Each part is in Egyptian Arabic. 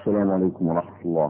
السلام عليكم ورحمة الله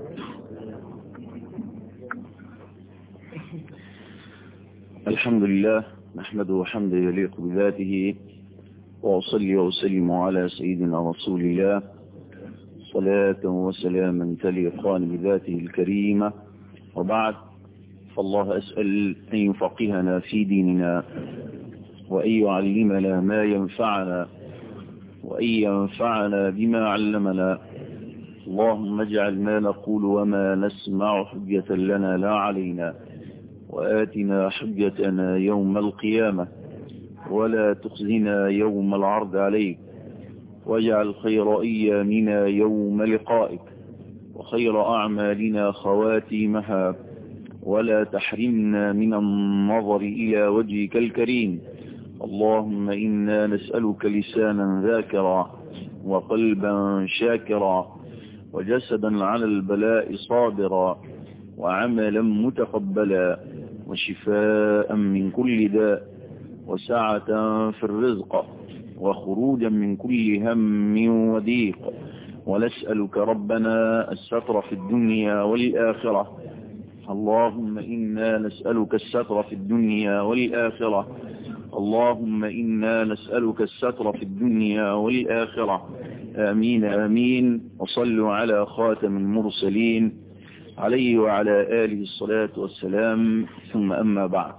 الحمد لله نحمده حمدا يليق بذاته وأصلي وأسلم على سيدنا رسول الله صلاة وسلاما تليقان بذاته الكريمة وبعد فالله أسأل أن يفقهنا في ديننا وأن يعلمنا ما ينفعنا وأن ينفعنا بما علمنا اللهم اجعل ما نقول وما نسمع حجة لنا لا علينا وآتنا حجتنا يوم القيامة ولا تخزنا يوم العرض عليك واجعل خير أيامنا يوم لقائك وخير أعمالنا خواتيمها ولا تحرمنا من النظر إلى وجهك الكريم اللهم إنا نسألك لسانا ذاكرا وقلبا شاكرا وجسدا على البلاء صابرا وعملا متقبلا وشفاء من كل داء وسعة في الرزق وخروجا من كل هم وضيق ونسألك ربنا الستر في الدنيا والآخرة اللهم إنا نسألك الستر في الدنيا والآخرة اللهم إنا نسألك الستر في الدنيا والآخرة آمين آمين وصلوا على خاتم المرسلين عليه وعلى آله الصلاة والسلام ثم أما بعد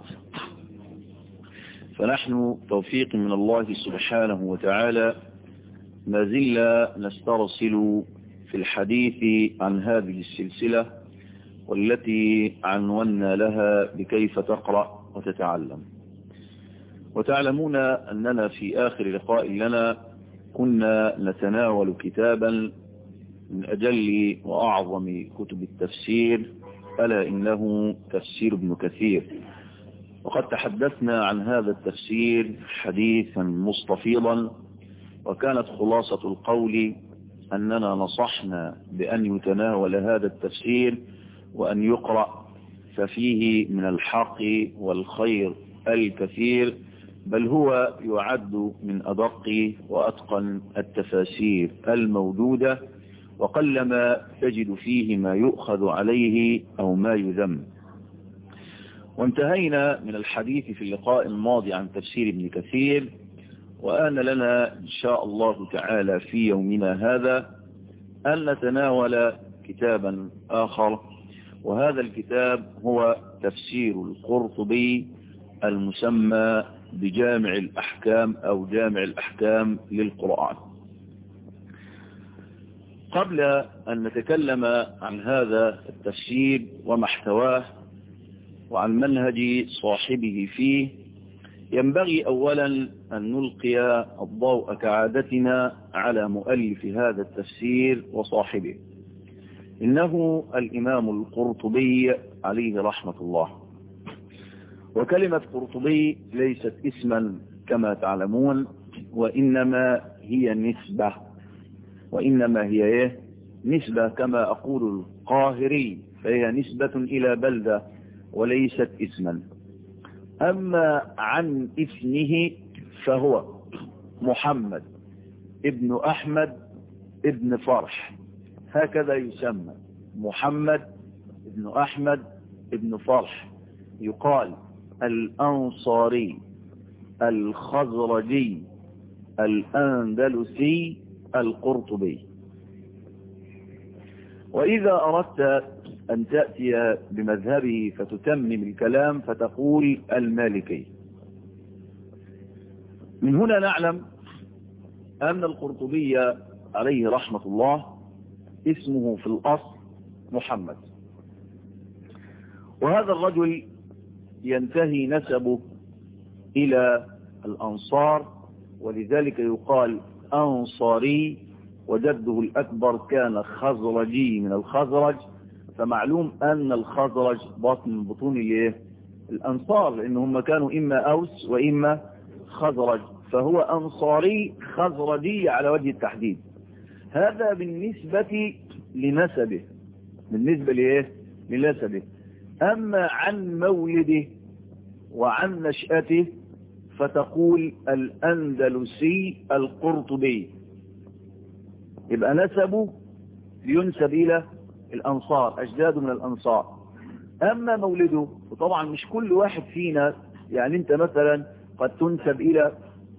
فنحن توفيق من الله سبحانه وتعالى ما زلنا نسترسل في الحديث عن هذه السلسلة والتي عنونا لها بكيف تقرأ وتتعلم وتعلمون أننا في آخر لقاء لنا كنا نتناول كتابا من أجل وأعظم كتب التفسير ألا إنه تفسير ابن كثير وقد تحدثنا عن هذا التفسير حديثا مستفيضا وكانت خلاصة القول أننا نصحنا بأن يتناول هذا التفسير وأن يقرأ ففيه من الحق والخير الكثير بل هو يعد من أدق وأتقن التفاسير الموجودة وقلما تجد فيه ما يؤخذ عليه أو ما يذم وانتهينا من الحديث في اللقاء الماضي عن تفسير ابن كثير وآن لنا إن شاء الله تعالى في يومنا هذا أن نتناول كتابا آخر وهذا الكتاب هو تفسير القرطبي المسمى بجامع الأحكام أو جامع الأحكام للقرآن قبل أن نتكلم عن هذا التفسير ومحتواه وعن منهج صاحبه فيه ينبغي أولا أن نلقي الضوء كعادتنا على مؤلف هذا التفسير وصاحبه إنه الإمام القرطبي عليه رحمة الله وكلمة قرطبي ليست اسما كما تعلمون وإنما هي نسبة وإنما هي إيه؟ نسبة كما أقول القاهري فهي نسبة إلى بلدة وليست اسما أما عن اسمه فهو محمد ابن أحمد ابن فرح هكذا يسمى محمد ابن أحمد ابن فرح يقال الأنصاري الخزرجي الأندلسي القرطبي وإذا أردت أن تأتي بمذهبه فتتمم الكلام فتقول المالكي من هنا نعلم أن القرطبي عليه رحمة الله اسمه في الأصل محمد وهذا الرجل ينتهي نسبه إلى الأنصار ولذلك يقال أنصاري وجده الأكبر كان خزرجي من الخزرج فمعلوم أن الخزرج بطن من بطون الأنصار لأنهم كانوا إما أوس وإما خزرج فهو أنصاري خزرجي على وجه التحديد هذا بالنسبة لنسبه بالنسبة لإيه لنسبه أما عن مولده وعن نشأته فتقول الأندلسي القرطبي يبقى نسبه لينسب إلى الأنصار أجداده من الأنصار أما مولده وطبعا مش كل واحد فينا يعني أنت مثلا قد تنسب إلى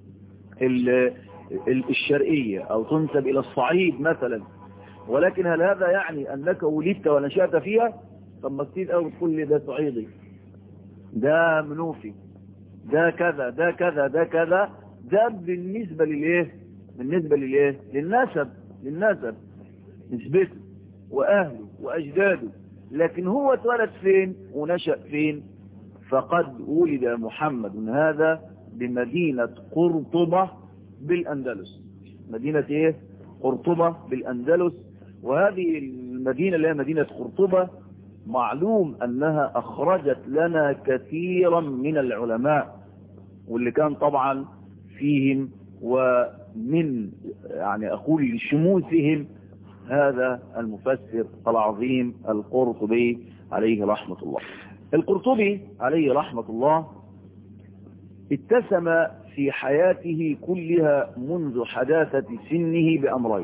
الشرقية أو تنسب إلى الصعيد مثلا ولكن هل هذا يعني أنك ولدت ونشأت فيها طب ما كتير قوي تقول لي ده صعيدي ده منوفي ده كذا ده كذا ده كذا ده بالنسبة للايه بالنسبة للايه للنسب للنسب نسبته واهله واجداده لكن هو اتولد فين ونشأ فين فقد ولد محمد هذا بمدينة قرطبة بالأندلس مدينة ايه قرطبة بالأندلس وهذه المدينة اللي هي مدينة قرطبة معلوم أنها أخرجت لنا كثيرا من العلماء واللي كان طبعا فيهم ومن يعني أقول شموسهم هذا المفسر العظيم القرطبي عليه رحمة الله القرطبي عليه رحمة الله اتسم في حياته كلها منذ حداثة سنه بأمرين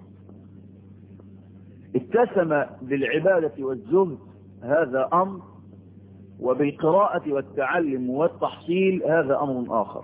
اتسم بالعبادة والزهد هذا أمر وبالقراءة والتعلم والتحصيل هذا أمر آخر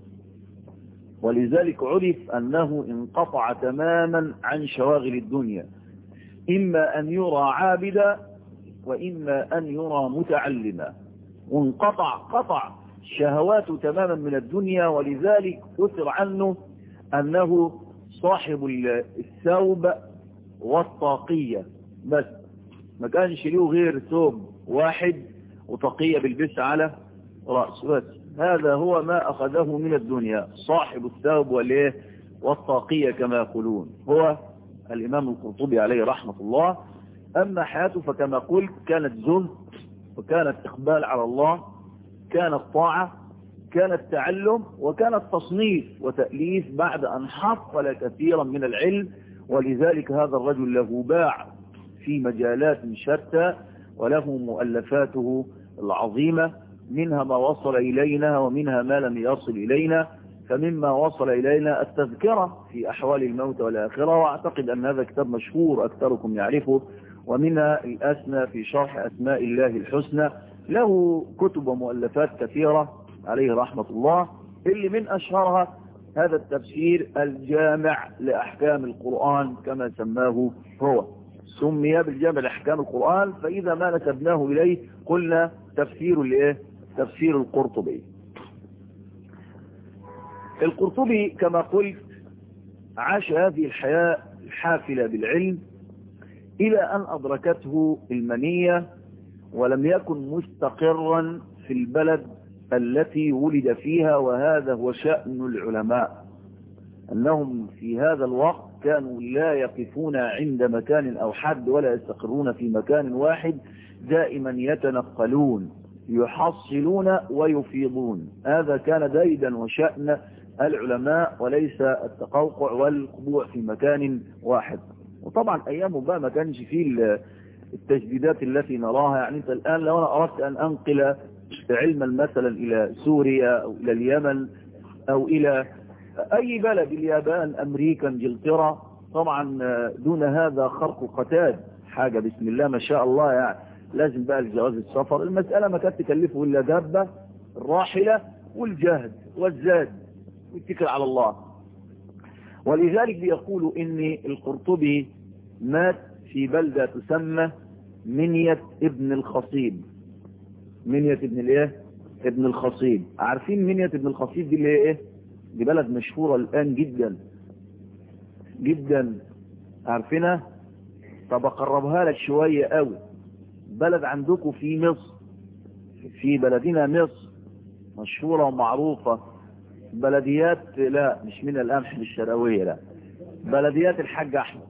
ولذلك عرف أنه انقطع تماما عن شواغل الدنيا إما أن يرى عابدا وإما أن يرى متعلما وانقطع قطع شهواته تماما من الدنيا ولذلك أثر عنه أنه صاحب الثوب والطاقية بس ما كانش له غير ثوب واحد وطاقية بالبس على رأس بس هذا هو ما أخذه من الدنيا صاحب الثوب والايه والطاقية كما يقولون هو الإمام القرطبي عليه رحمة الله أما حياته فكما قلت كانت زهد وكانت إقبال على الله كانت طاعة كانت تعلم وكانت تصنيف وتأليف بعد أن حصل كثيرا من العلم ولذلك هذا الرجل له باع في مجالات شتى وله مؤلفاته العظيمة منها ما وصل إلينا ومنها ما لم يصل إلينا فمما وصل إلينا التذكرة في أحوال الموت والآخرة وأعتقد أن هذا كتاب مشهور أكثركم يعرفه ومنها الأسنى في شرح أسماء الله الحسنى له كتب ومؤلفات كثيرة عليه رحمة الله اللي من أشهرها هذا التفسير الجامع لأحكام القرآن كما سماه هو سمي بالجامع لأحكام القرآن فإذا ما نسبناه إليه قلنا تفسير الإيه تفسير القرطبي القرطبي كما قلت عاش هذه الحياة الحافلة بالعلم إلى أن أدركته المنية ولم يكن مستقرا في البلد التي ولد فيها وهذا هو شأن العلماء أنهم في هذا الوقت كانوا لا يقفون عند مكان أو حد ولا يستقرون في مكان واحد دائما يتنقلون يحصلون ويفيضون هذا كان ديدا وشأن العلماء وليس التقوقع والخضوع في مكان واحد وطبعا أيامه بقى ما كانش فيه التجديدات التي نراها يعني انت الآن لو أنا أردت أن أنقل علما مثلا إلى سوريا أو إلى اليمن أو إلى أي بلد اليابان أمريكا انجلترا طبعا دون هذا خرق قتاد حاجة بسم الله ما شاء الله يعني لازم بقى الجواز السفر المسألة ما كانت تكلفه إلا دابة الراحلة والجهد والزاد واتكل على الله ولذلك بيقولوا إن القرطبي مات في بلدة تسمى منية ابن الخصيب منية ابن الايه ابن الخصيب عارفين منية ابن الخصيب دي اللي هي ايه دي بلد مشهورة الان جدا جدا عارفينها طب اقربها لك شوية قوي بلد عندكم في مصر في بلدنا مصر مشهورة ومعروفة بلديات لا مش من القمح بالشراوية لا بلديات الحاج احمد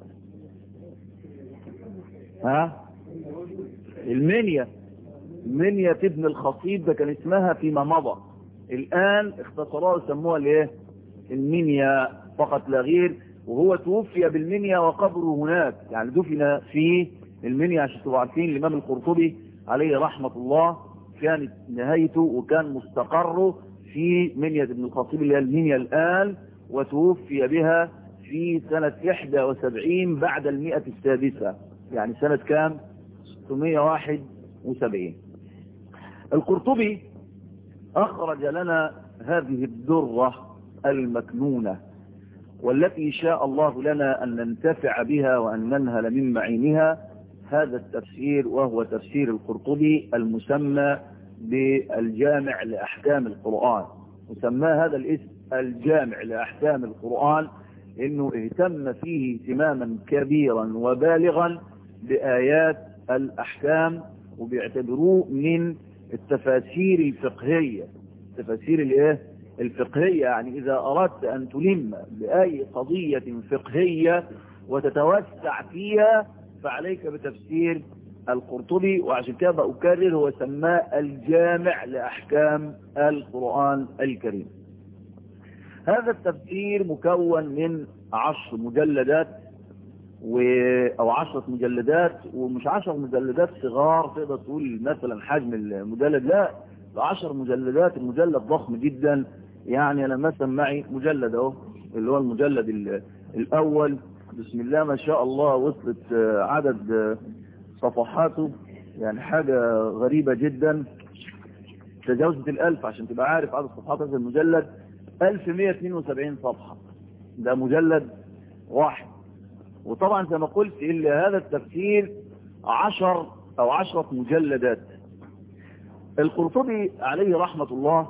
ها المنيا منيا ابن الخطيب ده كان اسمها فيما مضى الآن اختصروها وسموها الايه المنيا فقط لا غير وهو توفي بالمنيا وقبره هناك يعني دفن في المنيا عشان تبقوا عارفين الإمام القرطبي عليه رحمة الله كانت نهايته وكان مستقره في منيا ابن الخطيب اللي هي المنيا الآن وتوفي بها في سنة 71 بعد المئة السادسة يعني سنة كام 671 القرطبي أخرج لنا هذه الدرة المكنونة والتي شاء الله لنا أن ننتفع بها وأن ننهل من معينها هذا التفسير وهو تفسير القرطبي المسمى بالجامع لأحكام القرآن وسماه هذا الاسم الجامع لأحكام القرآن إنه اهتم فيه اهتماما كبيرا وبالغا بآيات الأحكام وبيعتبروه من التفاسير الفقهية التفاسير الايه الفقهية يعني إذا أردت أن تلم بأي قضية فقهية وتتوسع فيها فعليك بتفسير القرطبي وعشان كده بأكرر هو سماه الجامع لأحكام القرآن الكريم هذا التفسير مكون من عشر مجلدات و... أو عشرة مجلدات ومش عشر مجلدات صغار تقدر تقول مثلا حجم المجلد لا ده عشر مجلدات المجلد ضخم جدا يعني أنا مثلا معي مجلد اهو اللي هو المجلد الأول بسم الله ما شاء الله وصلت عدد صفحاته يعني حاجة غريبة جدا تجاوزت الألف عشان تبقى عارف عدد صفحات هذا المجلد 1172 صفحة ده مجلد واحد وطبعا زي ما قلت إلا هذا التفسير عشر أو عشرة مجلدات القرطبي عليه رحمة الله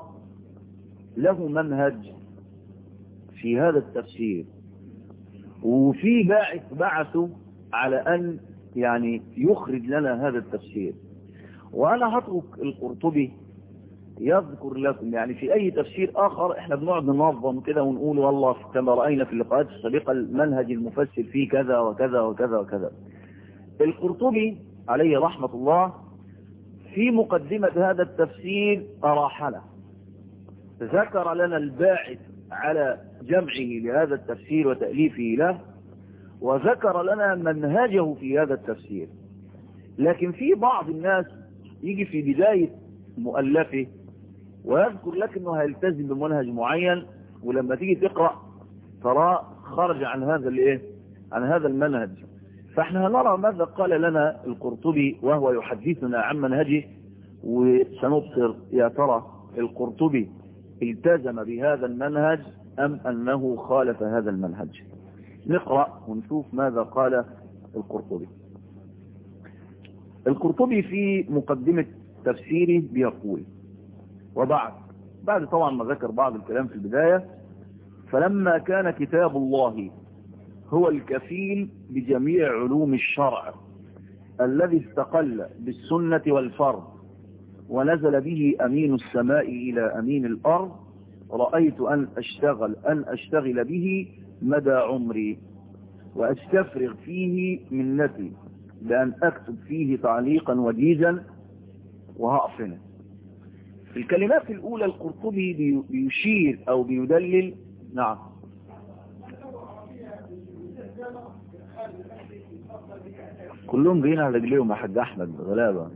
له منهج في هذا التفسير وفي باعث بعثه على أن يعني يخرج لنا هذا التفسير وأنا هترك القرطبي يذكر لكم يعني في أي تفسير آخر احنا بنقعد ننظم كده ونقول والله كما رأينا في اللقاءات السابقة المنهج المفسر فيه كذا وكذا وكذا وكذا القرطبي عليه رحمة الله في مقدمة هذا التفسير أراحلة ذكر لنا الباعث على جمعه لهذا التفسير وتأليفه له وذكر لنا منهجه في هذا التفسير لكن في بعض الناس يجي في بداية مؤلفه ويذكر لك انه هيلتزم بمنهج معين ولما تيجي تقرأ ترى خرج عن هذا الايه عن هذا المنهج فاحنا هنرى ماذا قال لنا القرطبي وهو يحدثنا عن منهجه وسنبصر يا ترى القرطبي التزم بهذا المنهج أم أنه خالف هذا المنهج نقرأ ونشوف ماذا قال القرطبي القرطبي في مقدمة تفسيره بيقول وبعد بعد طبعا ما ذكر بعض الكلام في البداية فلما كان كتاب الله هو الكفيل بجميع علوم الشرع الذي استقل بالسنة والفرض ونزل به أمين السماء إلى أمين الأرض رأيت أن أشتغل أن أشتغل به مدى عمري وأستفرغ فيه منتي بأن أكتب فيه تعليقا وجيزا وهقفنه في الكلمات الأولى القرطبي بيشير أو بيدلل نعم كلهم جايين على رجليهم يا حاج أحمد غلابة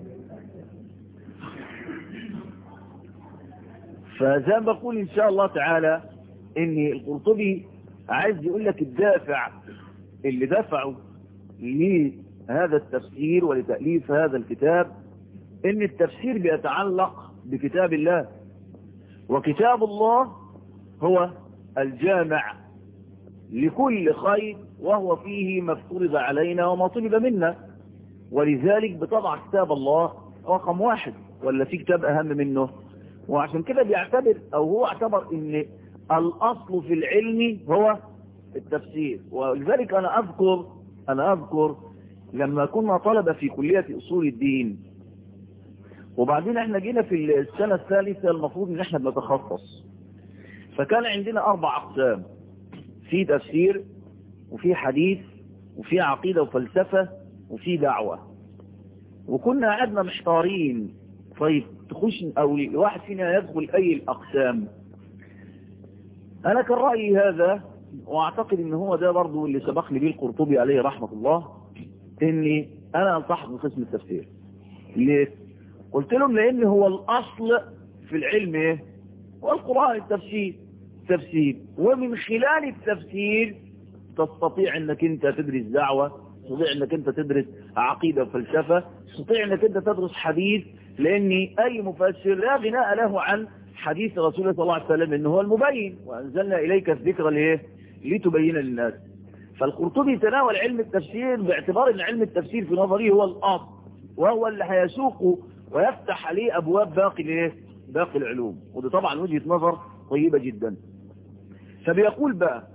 فزي ما بقول إن شاء الله تعالى إن القرطبي عايز يقول لك الدافع اللي دفعه لهذا التفسير ولتأليف هذا الكتاب إن التفسير بيتعلق بكتاب الله وكتاب الله هو الجامع لكل خير وهو فيه ما افترض علينا وما طلب منا ولذلك بتضع كتاب الله رقم واحد ولا في كتاب أهم منه وعشان كده بيعتبر أو هو اعتبر ان الأصل في العلم هو التفسير ولذلك أنا أذكر أنا أذكر لما كنا طلبة في كلية أصول الدين وبعدين احنا جينا في السنة الثالثة المفروض ان احنا بنتخصص فكان عندنا أربع أقسام في تفسير وفي حديث وفي عقيدة وفلسفة وفي دعوة وكنا قعدنا محتارين طيب تخش او الواحد فينا يدخل اي الاقسام انا كان رأيي هذا واعتقد ان هو ده برضو اللي سبقني بيه القرطبي عليه رحمة الله اني انا التحق بقسم التفسير ليه قلت لهم لان هو الاصل في العلم ايه هو القرآن التفسير تفسير ومن خلال التفسير تستطيع انك انت تدرس دعوة تستطيع انك انت تدرس عقيدة وفلسفة تستطيع انك انت تدرس حديث لان اي مفسر لا غناء له عن حديث رسول الله صلى الله عليه وسلم انه هو المبين وانزلنا اليك الذكر ليه لتبين للناس فالقرطبي تناول علم التفسير باعتبار ان علم التفسير في نظري هو الاصل وهو اللي هيسوقه ويفتح عليه ابواب باقي الايه باقي العلوم وده طبعا وجهة نظر طيبة جدا فبيقول بقى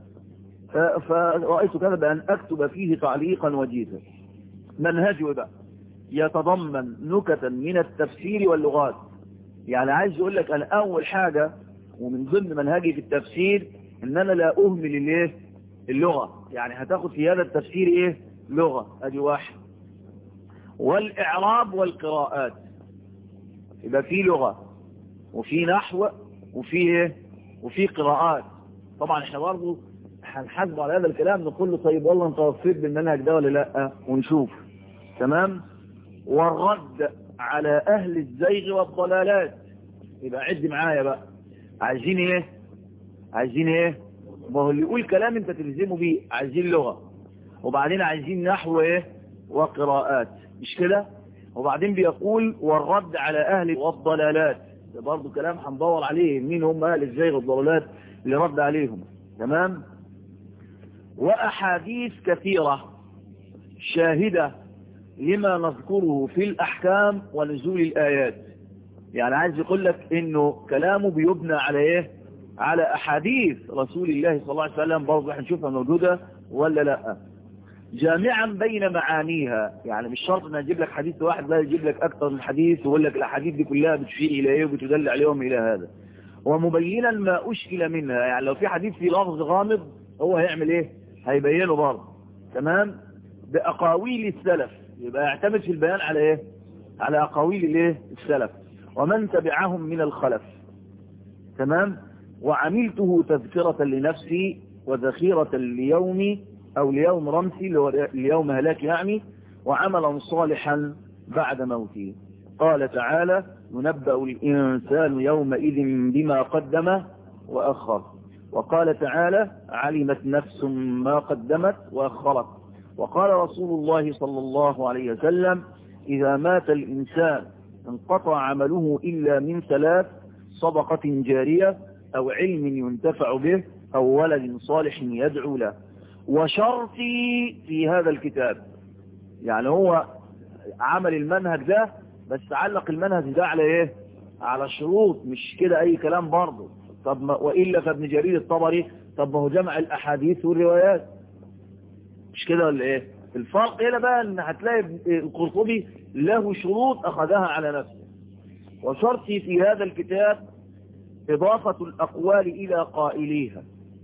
فرأيت كذا بأن أكتب فيه تعليقا وجيزا منهجه بقى يتضمن نكتا من التفسير واللغات يعني عايز يقول لك أنا أول حاجة ومن ضمن منهجي في التفسير إن أنا لا أهمل الايه اللغة يعني هتاخد في هذا التفسير إيه لغة أدي واحد والإعراب والقراءات يبقى في لغة وفي نحو وفي ايه وفي قراءات طبعا احنا برضه هنحاسبه على هذا الكلام نقول له طيب والله انت وفيت بالمنهج ده ولا لا ونشوف تمام والرد على اهل الزيغ والضلالات يبقى عد معايا بقى عايزين ايه عايزين ايه ما هو اللي يقول كلام انت تلزمه بيه عايزين لغة وبعدين عايزين نحو ايه وقراءات مش كده وبعدين بيقول والرد على اهل والضلالات ده برضه كلام هندور عليه مين هم اهل الزيغ والضلالات اللي رد عليهم تمام واحاديث كثيرة شاهدة لما نذكره في الاحكام ونزول الايات يعني عايز يقول لك انه كلامه بيبنى على ايه على احاديث رسول الله صلى الله عليه وسلم برضه هنشوفها موجودة ولا لا جامعا بين معانيها يعني مش شرط ان اجيب لك حديث واحد لا يجيب لك اكثر من حديث ويقول لك الاحاديث دي كلها بتشير الى ايه وبتدل عليهم الى هذا ومبينا ما اشكل منها يعني لو في حديث في لفظ غامض هو هيعمل ايه هيبينه برضه تمام باقاويل السلف يبقى يعتمد في البيان على ايه على اقاويل الايه السلف ومن تبعهم من الخلف تمام وعملته تذكرة لنفسي وذخيرة ليومي أو ليوم رمسي ليوم هلاك يعني وعملا صالحا بعد موتي قال تعالى ينبأ الإنسان يومئذ بما قدم وأخر وقال تعالى علمت نفس ما قدمت وأخرت وقال رسول الله صلى الله عليه وسلم إذا مات الإنسان انقطع عمله إلا من ثلاث صدقة جارية أو علم ينتفع به أو ولد صالح يدعو له وشرطي في هذا الكتاب يعني هو عمل المنهج ده بس علق المنهج ده على ايه على شروط مش كده اي كلام برضه طب ما وإلا فابن جرير الطبري طب ما هو جمع الاحاديث والروايات مش كده ولا ايه الفرق هنا بقى ان هتلاقي القرطبي له شروط اخذها على نفسه وشرطي في هذا الكتاب اضافة الاقوال الى قائليها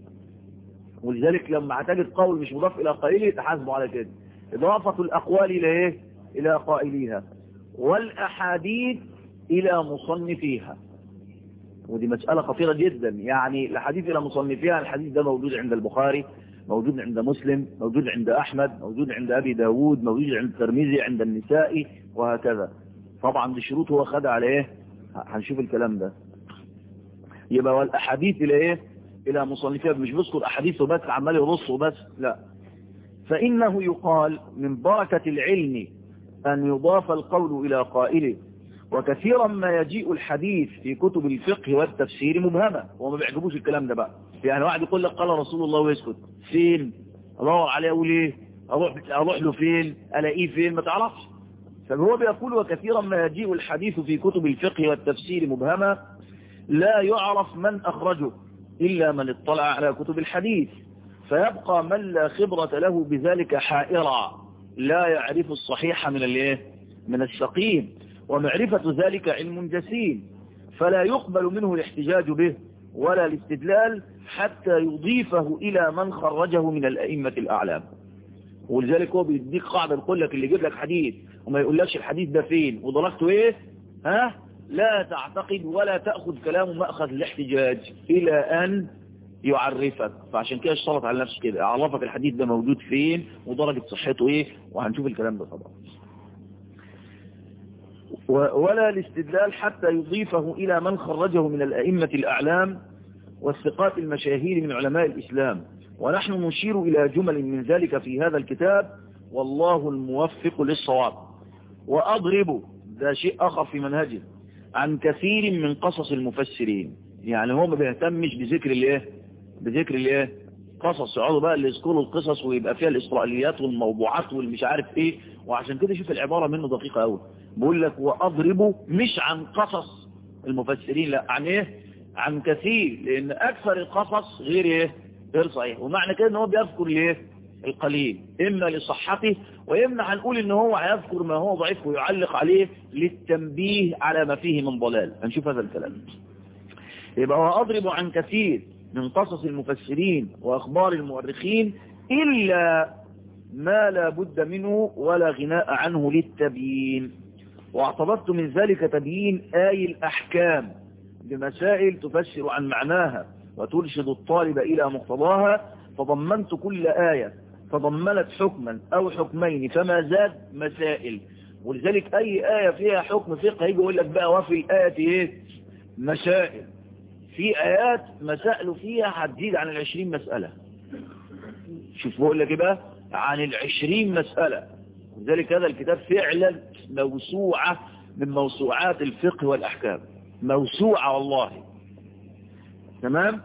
ولذلك لما هتجد قول مش مضاف الى قائله تحاسبوا على كده اضافة الاقوال الى ايه الى قائليها والاحاديث الى مصنفيها ودي مسألة خطيرة جدا يعني الحديث الى مصنفيها الحديث ده موجود عند البخاري موجود عند مسلم موجود عند احمد موجود عند ابي داود موجود عند الترمذي عند النسائي وهكذا طبعا دي شروط هو خدها على ايه هنشوف الكلام ده يبقى والاحاديث الى ايه الى مصنفيها مش بذكر احاديثه بس عمال يرص وبس لا فانه يقال من بركة العلم ان يضاف القول الى قائله وكثيرا ما يجيء الحديث في كتب الفقه والتفسير مبهمة وما بيعجبوش الكلام ده بقى يعني واحد يقول لك قال رسول الله ويسكت فين ادور عليه اقول ايه اروح اروح له فين الاقيه فين ما تعرفش فهو بيقول وكثيرا ما يجيء الحديث في كتب الفقه والتفسير مبهمة لا يعرف من اخرجه الا من اطلع على كتب الحديث فيبقى من لا خبرة له بذلك حائرا لا يعرف الصحيح من الايه من السقيم ومعرفة ذلك علم جسيم فلا يقبل منه الاحتجاج به ولا الاستدلال حتى يضيفه إلى من خرجه من الأئمة الأعلام ولذلك هو بيديك قاعدة يقول لك اللي يجيب لك حديث وما يقولكش الحديث ده فين ودرجته ايه ها لا تعتقد ولا تأخذ كلامه مأخذ الاحتجاج إلى أن يعرفك فعشان كده اشترط على نفسك كده اعرفك الحديث ده موجود فين ودرجة صحته ايه وهنشوف الكلام ده طبعا ولا الاستدلال حتى يضيفه إلى من خرجه من الأئمة الأعلام والثقات المشاهير من علماء الإسلام ونحن نشير إلى جمل من ذلك في هذا الكتاب والله الموفق للصواب وأضرب ده شيء آخر في منهجه عن كثير من قصص المفسرين يعني هو ما بيهتمش بذكر الايه بذكر الايه قصص يقعدوا بقى اللي يذكروا القصص ويبقى فيها الإسرائيليات والموضوعات والمش عارف ايه وعشان كده شوف العبارة منه دقيقة قوي بقول لك وأضرب مش عن قصص المفسرين لا عن ايه عن كثير لان اكثر القصص غير ايه غير صحيح ومعنى كده ان هو بيذكر ليه القليل اما لصحته واما هنقول ان هو هيذكر ما هو ضعيف ويعلق عليه للتنبيه على ما فيه من ضلال هنشوف هذا الكلام يبقى هو اضرب عن كثير من قصص المفسرين واخبار المؤرخين الا ما لا بد منه ولا غناء عنه للتبيين واعتبرت من ذلك تبيين آي الأحكام بمسائل تفسر عن معناها وترشد الطالب إلى مقتضاها فضمنت كل آية تضمنت حكما أو حكمين فما زاد مسائل ولذلك أي آية فيها حكم فقه يجي يقول لك بقى وفي الآية إيه مسائل في آيات مسائل فيها هتزيد عن العشرين مسألة شوف بقول لك بقى عن العشرين مسألة لذلك هذا الكتاب فعلا موسوعة من موسوعات الفقه والأحكام موسوعة والله تمام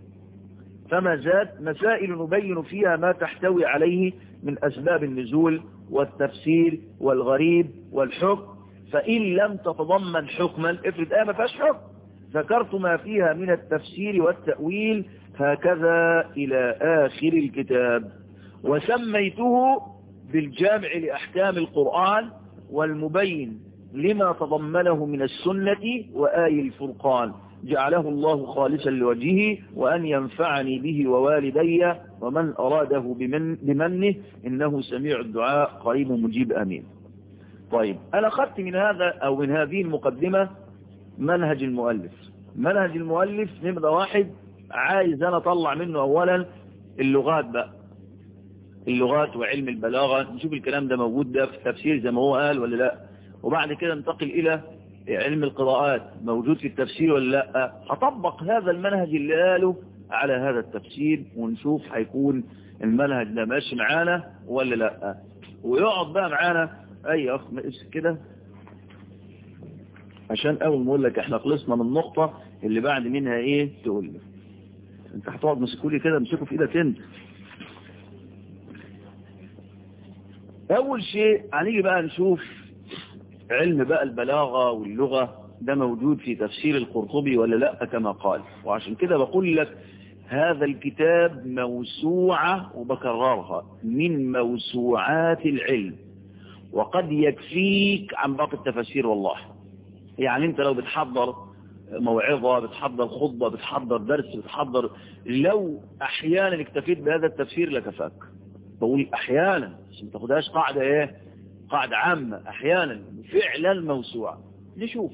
فما زاد مسائل نبين فيها ما تحتوي عليه من أسباب النزول والتفسير والغريب والحكم فإن لم تتضمن حكما افرض آية ما فيهاش حكم ذكرت ما فيها من التفسير والتأويل هكذا إلى آخر الكتاب وسميته بالجامع لأحكام القرآن والمبين لما تضمنه من السنة وآي الفرقان جعله الله خالصا لوجهه وأن ينفعني به ووالدي ومن أراده بمن بمنه إنه سميع الدعاء قريب مجيب أمين طيب أنا أخذت من هذا أو من هذه المقدمة منهج المؤلف منهج المؤلف نمرة واحد عايز أنا أطلع منه أولا اللغات بقى اللغات وعلم البلاغة نشوف الكلام ده موجود ده في التفسير زي ما هو قال ولا لا وبعد كده ننتقل إلى علم القراءات موجود في التفسير ولا لا هطبق هذا المنهج اللي قاله على هذا التفسير ونشوف هيكون المنهج ده ماشي معانا ولا لا ويقعد بقى معانا اي اخ كده عشان اول ما اقول لك احنا خلصنا من النقطة اللي بعد منها ايه تقول لي انت هتقعد مسكولي كده امسكه في ايدك انت اول شيء هنيجي بقى نشوف علم بقى البلاغة واللغة ده موجود في تفسير القرطبي ولا لا كما قال وعشان كده بقول لك هذا الكتاب موسوعة وبكررها من موسوعات العلم وقد يكفيك عن باقي التفاسير والله يعني انت لو بتحضر موعظة بتحضر خطبة بتحضر درس بتحضر لو احيانا اكتفيت بهذا التفسير لكفاك بقول احيانا عشان ما تاخدهاش قاعدة ايه قاعدة عامة احيانا فعلا موسوعة نشوف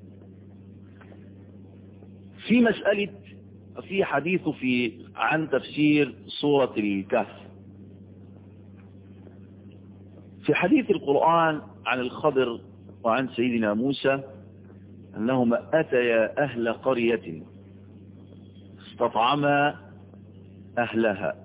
في مسألة في حديث في عن تفسير سورة الكهف في حديث القرآن عن الخضر وعن سيدنا موسى أنهما أتيا أهل قرية استطعما أهلها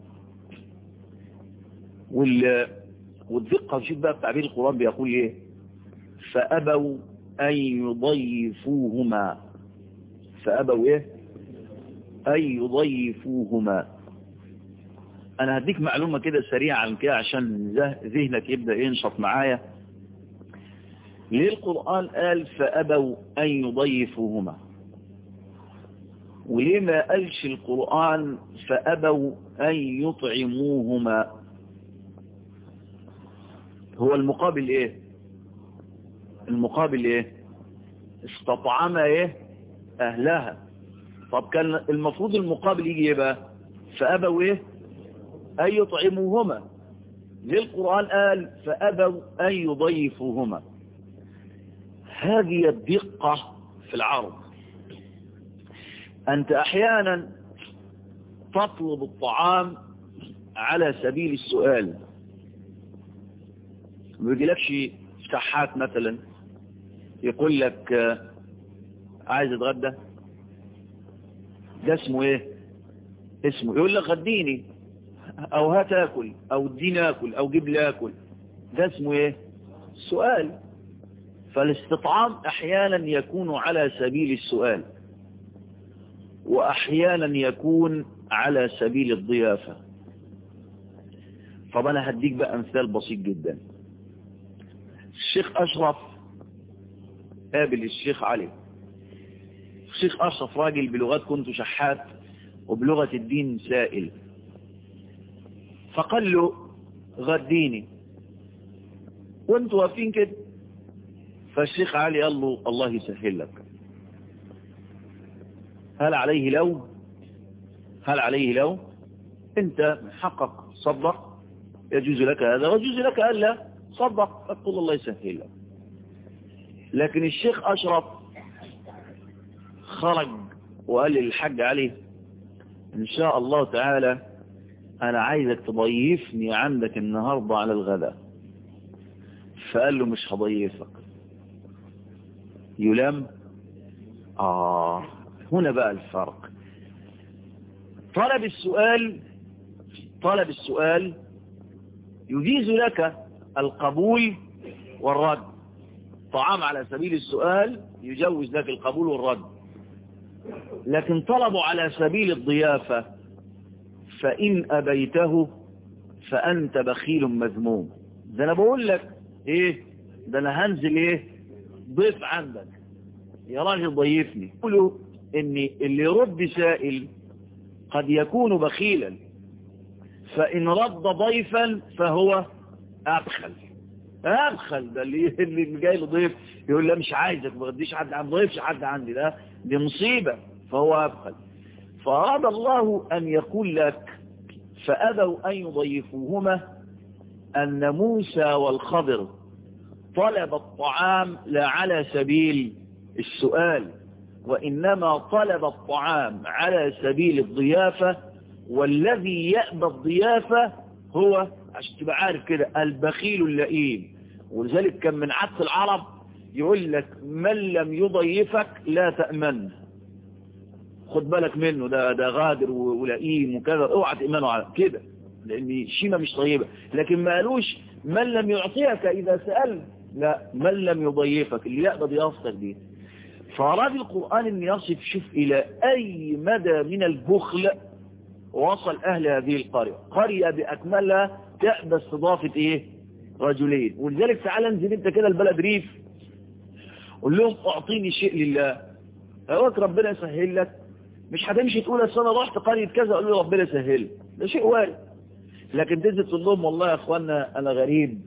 والدقة شوف بقى تعبير القرآن بيقول ايه فأبوا أن يضيفوهما فأبوا ايه أن يضيفوهما أنا هديك معلومة كده سريعا كده عشان ذهنك يبدأ ينشط معايا ليه القرآن قال فأبوا أن يضيفوهما وليه ما قالش القرآن فأبوا أن يطعموهما هو المقابل ايه المقابل ايه استطعم ايه اهلها طب كان المفروض المقابل يجي ايه بقى فابوا ايه ان يطعموهما ليه القرآن قال فابوا ان يضيفوهما هذه الدقة في العرض انت احيانا تطلب الطعام على سبيل السؤال ما بيجيلكش شحات مثلا يقول لك عايز اتغدى ده اسمه ايه اسمه يقول لك غديني او هات اكل او اديني اكل او جيب لي اكل ده اسمه ايه سؤال فالاستطعام احيانا يكون على سبيل السؤال واحيانا يكون على سبيل الضيافة طب انا هديك بقى مثال بسيط جدا الشيخ اشرف قابل الشيخ علي الشيخ اشرف راجل بلغات كنت شحات وبلغة الدين سائل فقال له غديني وانتوا واقفين كده فالشيخ علي قال له الله يسهل لك هل عليه لو هل عليه لو انت حقق صدق يجوز لك هذا ويجوز لك ألا صدق فتقول الله يسهل لك لكن الشيخ أشرف خرج وقال للحاج علي إن شاء الله تعالى أنا عايزك تضيفني عندك النهاردة على الغداء فقال له مش هضيفك يلام آه هنا بقى الفرق طلب السؤال طلب السؤال يجيز لك القبول والرد طعام على سبيل السؤال يجوز لك القبول والرد لكن طلبوا على سبيل الضيافة فإن أبيته فأنت بخيل مذموم ده أنا بقول لك إيه ده أنا هنزل إيه ضيف عندك يا راجل ضيفني قولوا إن اللي يرد سائل قد يكون بخيلا فإن رد ضيفا فهو أبخل أبخل ده اللي اللي جاي لضيف يقول لا مش عايزك ما تديش حد عن ضيفش حد عندي ده دي مصيبة فهو أبخل فأراد الله أن يقول لك فأبوا أن يضيفوهما أن موسى والخضر طلب الطعام لا على سبيل السؤال وإنما طلب الطعام على سبيل الضيافة والذي يأبى الضيافة هو عشان تبقى عارف كده البخيل اللئيم ولذلك كان من عدس العرب يقول لك من لم يضيفك لا تأمن خد بالك منه ده ده غادر ولئيم وكذا اوعى تأمنه على كده لان شيمة مش طيبة لكن ما قالوش من لم يعطيك اذا سأل لا من لم يضيفك اللي يقبض ضيافتك دي فأراد القرآن أن يصف شوف إلى أي مدى من البخل وصل أهل هذه القرية قرية بأكملها تأبى استضافة إيه رجلين ولذلك تعال انزل انت كده البلد ريف قول لهم اعطيني شيء لله هواك ربنا يسهل لك مش هتمشي تقول اصل انا رحت قرية كذا اقول له ربنا يسهل ده شيء وارد لكن تنزل تقول لهم والله يا اخوانا انا غريب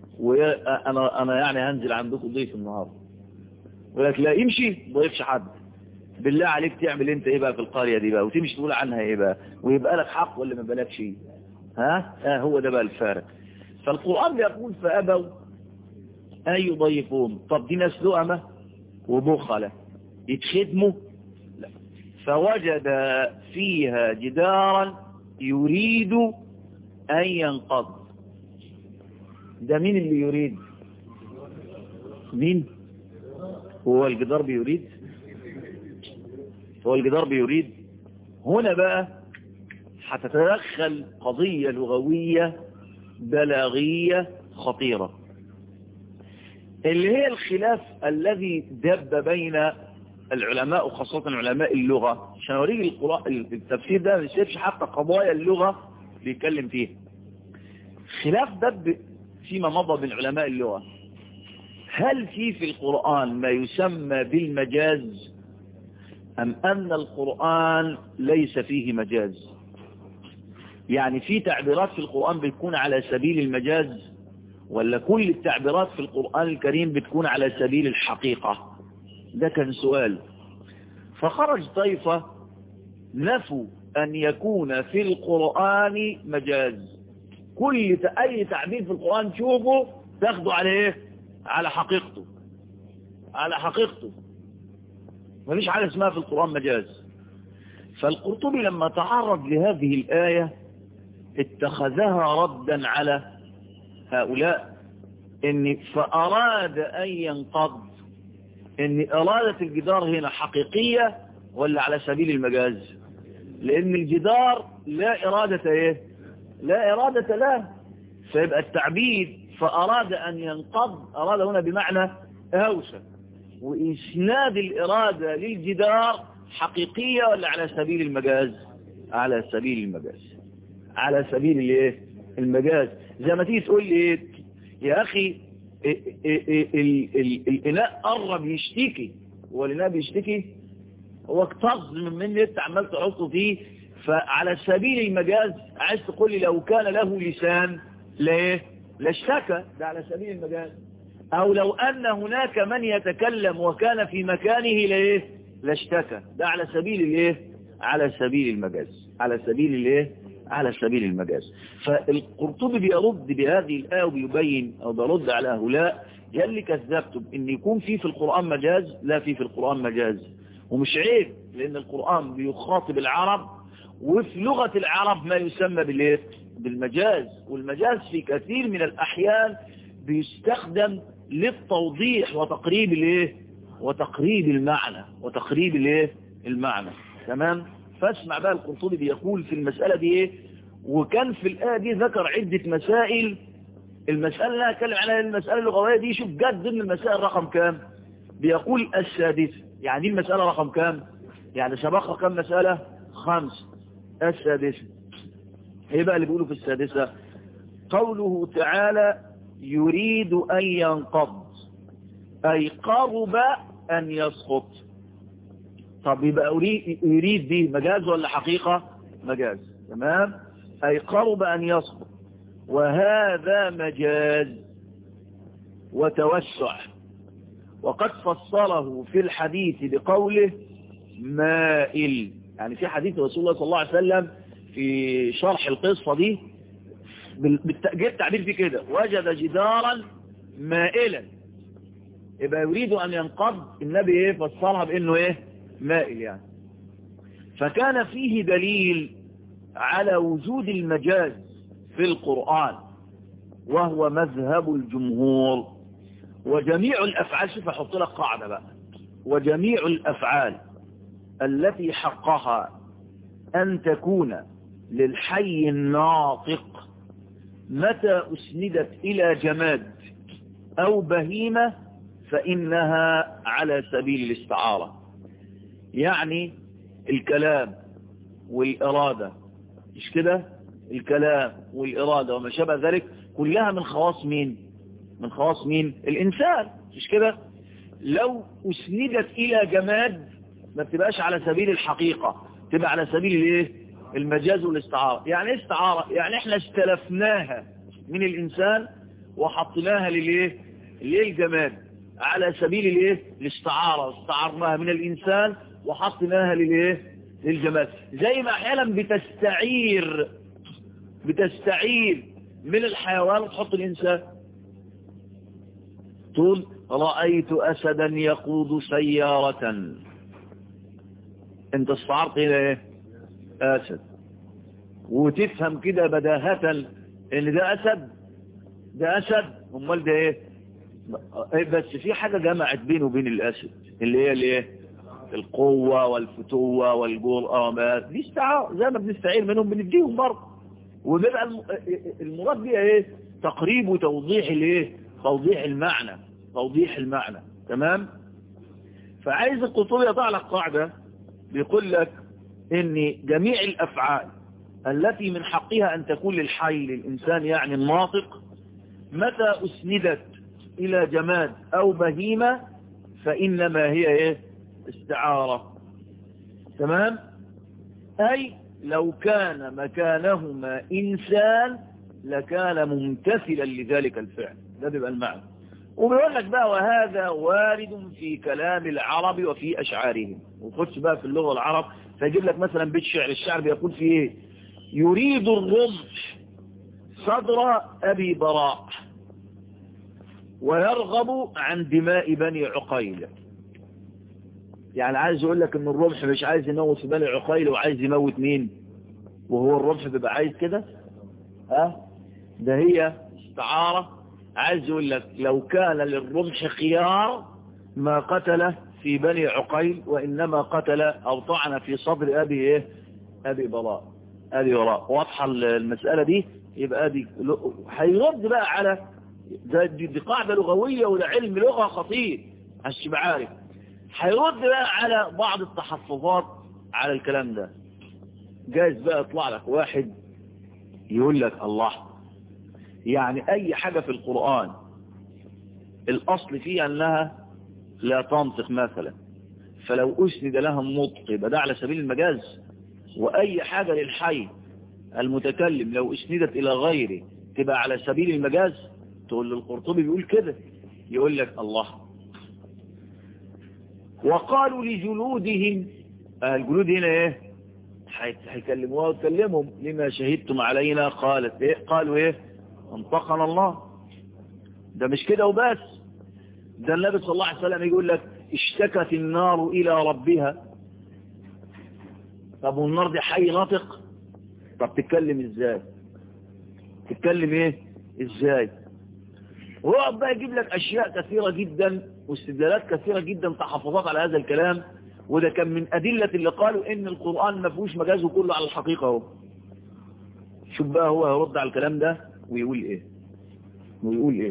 وانا انا يعني هنزل عندكم ضيف النهارده يقول لك لا يمشي ضيفش حد بالله عليك تعمل انت ايه بقى في القرية دي بقى وتمشي تقول عنها ايه بقى ويبقى لك حق ولا ما بالكش ها ها هو ده بقى الفارق فالقرآن بيقول فأبوا أن يضيفوهم طب دي ناس لؤمة وبخلة يتخدموا لا فوجد فيها جدارا يريد أن ينقض ده مين اللي يريد مين هو الجدار بيريد هو الجدار بيريد هنا بقى هتتدخل قضية لغوية بلاغية خطيرة اللي هي الخلاف الذي دب بين العلماء وخاصة علماء اللغة عشان أوريك التفسير ده مش شايفش حتى قضايا اللغة بيتكلم فيها خلاف دب فيما مضى بين علماء اللغة هل في في القرآن ما يسمى بالمجاز أم أن القرآن ليس فيه مجاز يعني في تعبيرات في القرآن بتكون على سبيل المجاز ولا كل التعبيرات في القرآن الكريم بتكون على سبيل الحقيقة ده كان سؤال فخرج طيفة نفوا أن يكون في القرآن مجاز كل أي تعبير في القرآن تشوفه تاخده على ايه على حقيقته على حقيقته مفيش حاجة اسمها في القرآن مجاز فالقرطبي لما تعرض لهذه الآية اتخذها ردا على هؤلاء ان فأراد أن ينقض ان إرادة الجدار هنا حقيقية ولا على سبيل المجاز لأن الجدار لا إرادة ايه لا إرادة له فيبقى التعبيد فأراد أن ينقض أراد هنا بمعنى أوسع وإسناد الإرادة للجدار حقيقية ولا على سبيل المجاز على سبيل المجاز على سبيل الايه المجاز زي ما تيجي تقول لي ايه يا اخي الاناء قرب يشتكي هو الاناء بيشتكي هو اكتظ من من انت عمال تحطه فيه فعلى سبيل المجاز عايز تقول لي لو كان له لسان ليه لاشتكى ده على سبيل المجاز او لو ان هناك من يتكلم وكان في مكانه ليه لاشتكى ده على سبيل الايه على سبيل المجاز على سبيل الايه على سبيل المجاز فالقرطبي بيرد بهذه الآية وبيبين أو بيرد على هؤلاء يلي كذبتم إن يكون في في القرآن مجاز لا في في القرآن مجاز ومش عيب لأن القرآن بيخاطب العرب وفي لغة العرب ما يسمى بالايه بالمجاز والمجاز في كثير من الأحيان بيستخدم للتوضيح وتقريب الايه وتقريب المعنى وتقريب الايه المعنى تمام فاسمع بقى القرطبي بيقول في المسألة دي ايه وكان في الآية دي ذكر عدة مسائل المسألة اللي أنا أتكلم عليها المسألة اللغوية دي شوف جد ضمن المسائل رقم كام بيقول السادسة يعني دي المسألة رقم كام يعني سبقها كام مسألة خمس السادسة ايه بقى اللي بيقولوا في السادسة قوله تعالى يريد أن ينقض أي قرب أن يسقط طب يبقى يريد دي مجاز ولا حقيقة مجاز تمام أي قرب أن يسقط وهذا مجاز وتوسع وقد فصله في الحديث بقوله مائل يعني في حديث رسول الله صلى الله عليه وسلم في شرح القصة دي بالتأجيل تعبير في كده وجد جدارا مائلا يبقى يريد أن ينقض النبي ايه فسرها بأنه ايه مائل يعني فكان فيه دليل على وجود المجاز في القرآن وهو مذهب الجمهور وجميع الأفعال شوف أحط لك قاعدة بقى وجميع الأفعال التي حقها أن تكون للحي الناطق متى أسندت إلى جماد أو بهيمة فإنها على سبيل الاستعارة يعني الكلام والإرادة مش كده الكلام والإرادة وما شابه ذلك كلها من خواص مين من خواص مين الإنسان مش كده لو أسندت إلى جماد ما بتبقاش على سبيل الحقيقة تبقى على سبيل الايه المجاز والاستعارة يعني ايه استعارة يعني احنا استلفناها من الإنسان وحطيناها للايه للجماد على سبيل الايه الاستعارة استعرناها من الإنسان وحطيناها للايه للجماد زي ما احيانا بتستعير بتستعير من الحيوان وتحط الإنسان تقول رأيت أسدا يقود سيارة انت استعرت هنا ايه أسد وتفهم كده بداهة ان ده أسد ده أسد امال ده ايه بس في حاجة جمعت بينه وبين الأسد اللي هي الايه القوة والفتوة والجرأة دي استعار زي ما بنستعير منهم بنديهم برضه وبيبقى المراد بيها ايه تقريب وتوضيح الايه توضيح المعنى توضيح المعنى تمام فعايز القطوب يضع لك قاعدة بيقول لك ان جميع الافعال التي من حقها ان تكون للحي للانسان يعني الناطق متى اسندت الى جماد او بهيمة فانما هي ايه استعارة تمام اي لو كان مكانهما انسان لكان ممتثلا لذلك الفعل ده بيبقى المعنى وبيقول لك بقى وهذا وارد في كلام العرب وفي أشعارهم وخش بقى في اللغة العرب فيجيب لك مثلا بيت شعر الشعر بيقول فيه ايه يريد الرمح صدر أبي براء ويرغب عن دماء بني عقيل يعني عايز يقول لك ان الرمح مش عايز يموت في بني عقيل وعايز يموت مين وهو الرمح بيبقى عايز كده ها ده هي استعاره عايز يقول لك لو كان للرمح خيار ما قتل في بني عقيل وإنما قتل أو طعن في صدر أبي إيه أبي براء ادي وراء واضحة المسألة دي يبقى ادي هيرد بقى على ده دي, دي قاعدة لغوية وده علم لغة خطير عشان تبقى عارف هيرد بقى على بعض التحفظات على الكلام ده جايز بقى يطلع لك واحد يقول لك الله يعني اي حاجة في القرآن الاصل فيها انها لا تنطق مثلا فلو اسند لها النطق يبقى ده على سبيل المجاز واي حاجة للحي المتكلم لو اسندت الى غيره تبقى على سبيل المجاز تقول له القرطبي بيقول كده يقول لك الله وقالوا لجلودهم آه الجلود هنا ايه هيكلموها وتكلمهم لما شهدتم علينا قالت ايه قالوا ايه انطقنا الله ده مش كده وبس ده النبي صلى الله عليه وسلم يقول لك اشتكت النار الى ربها طب والنار دي حي ناطق طب تتكلم ازاي تتكلم ايه ازاي ويقعد بقى يجيب لك اشياء كثيرة جدا واستدلالات كثيرة جدا تحفظات على هذا الكلام وده كان من أدلة اللي قالوا إن القرآن ما فيهوش مجازه كله على الحقيقة اهو شوف بقى هو هيرد على الكلام ده ويقول إيه ويقول إيه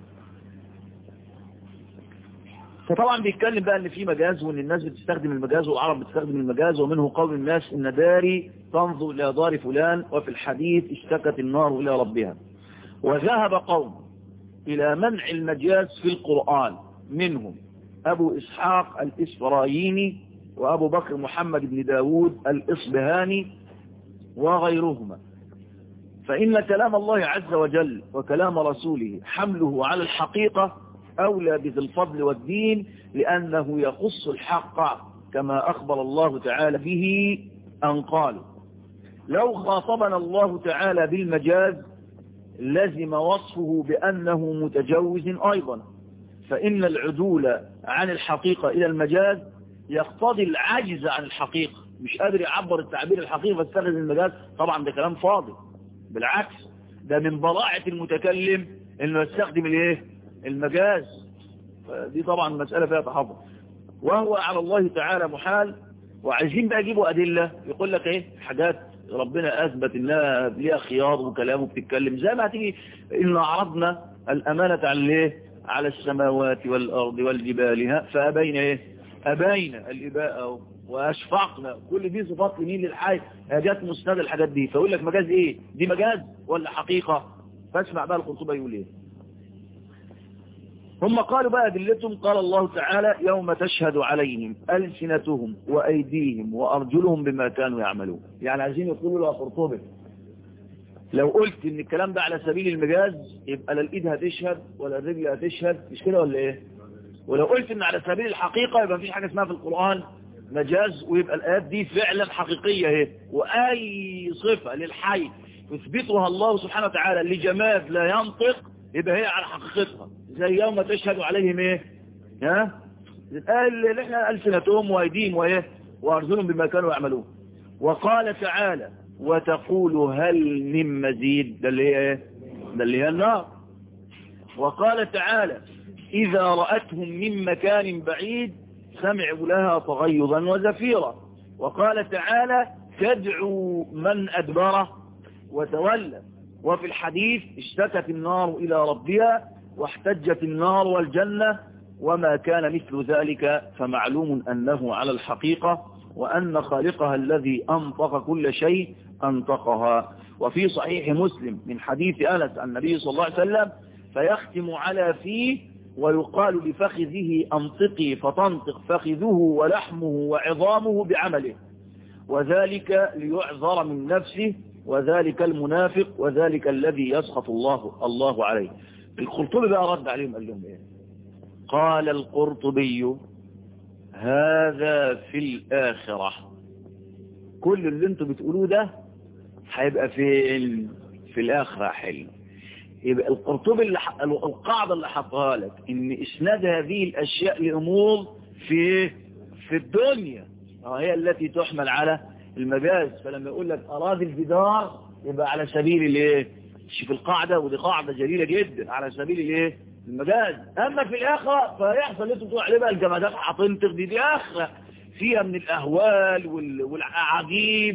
فطبعا بيتكلم بقى ان في مجاز وان الناس بتستخدم المجاز والعرب بتستخدم المجاز ومنه قول الناس ان داري تنظر الى دار فلان وفي الحديث اشتكت النار الى ربها وذهب قوم الى منع المجاز في القرآن منهم أبو إسحاق الإسفرايني وأبو بكر محمد بن داود الإصبهاني وغيرهما فإن كلام الله عز وجل وكلام رسوله حمله على الحقيقة أولى بذي الفضل والدين لأنه يخص الحق كما أخبر الله تعالى به أن قالوا لو خاطبنا الله تعالى بالمجاز لزم وصفه بأنه متجوز أيضا فإن العدول عن الحقيقة إلى المجاز يقتضي العجز عن الحقيقة مش قادر يعبر التعبير الحقيقي فاستخدم المجاز طبعا ده كلام فاضي بالعكس ده من براعة المتكلم انه يستخدم الايه المجاز دي طبعا مسألة فيها تحفظ وهو على الله تعالى محال وعايزين بقى يجيبوا أدلة يقول لك ايه حاجات ربنا أثبت انها ليها خيار وكلامه بتتكلم زي ما هتيجي إن عرضنا الأمانة على الايه على السماوات والأرض والجبال فأبين ايه أبين الإباء وأشفقنا كل دي صفات لمين للحي جات مستند الحاجات دي فيقول لك مجاز ايه دي مجاز ولا حقيقة فاسمع بقى القرطبة يقول ايه هم قالوا بقى أدلتهم قال الله تعالى يوم تشهد عليهم ألسنتهم وأيديهم وأرجلهم بما كانوا يعملون يعني عايزين يقولوا له قرطبة لو قلت ان الكلام ده على سبيل المجاز يبقى لا الايد هتشهد ولا الرجل هتشهد مش كده ولا ايه ولو قلت ان على سبيل الحقيقة يبقى مفيش حاجة اسمها في القرآن مجاز ويبقى الآيات دي فعلا حقيقية اهي وأي صفة للحي يثبتها الله سبحانه وتعالى لجماد لا ينطق يبقى هي على حقيقتها زي يوم تشهد عليهم ايه ها الآية اللي احنا ألسنتهم وأيديهم وايه وأرجلهم بما كانوا يعملون وقال تعالى وتقول هل من مزيد ده اللي هي ايه ده اللي هي النار وقال تعالى إذا رأتهم من مكان بعيد سمعوا لها تغيظا وزفيرا وقال تعالى تدعو من أدبره وتولى وفي الحديث اشتكت النار إلى ربها واحتجت النار والجنة وما كان مثل ذلك فمعلوم أنه على الحقيقة وأن خالقها الذي أنطق كل شيء أنطقها وفي صحيح مسلم من حديث أنس عن النبي صلى الله عليه وسلم فيختم على فيه ويقال لفخذه أنطقي فتنطق فخذه ولحمه وعظامه بعمله وذلك ليعذر من نفسه وذلك المنافق وذلك الذي يسخط الله الله عليه القرطبي بقى رد عليهم قال لهم ايه قال القرطبي هذا في الآخرة كل اللي انتوا بتقولوه ده هيبقى في في الآخرة حلم يبقى القرطبي اللي ح... القاعدة اللي حطها لك ان اسناد هذه الاشياء لامور في في الدنيا هي التي تحمل على المجاز فلما يقول لك اراد الجدار يبقى على سبيل الايه شوف القاعدة ودي قاعدة جليلة جدا على سبيل الايه المجاز اما في الاخرة فيحصل اللي انتوا بتقولوا عليه بقى الجمادات هتنطق دي دي اخرة فيها من الاهوال وال... والاعاجيب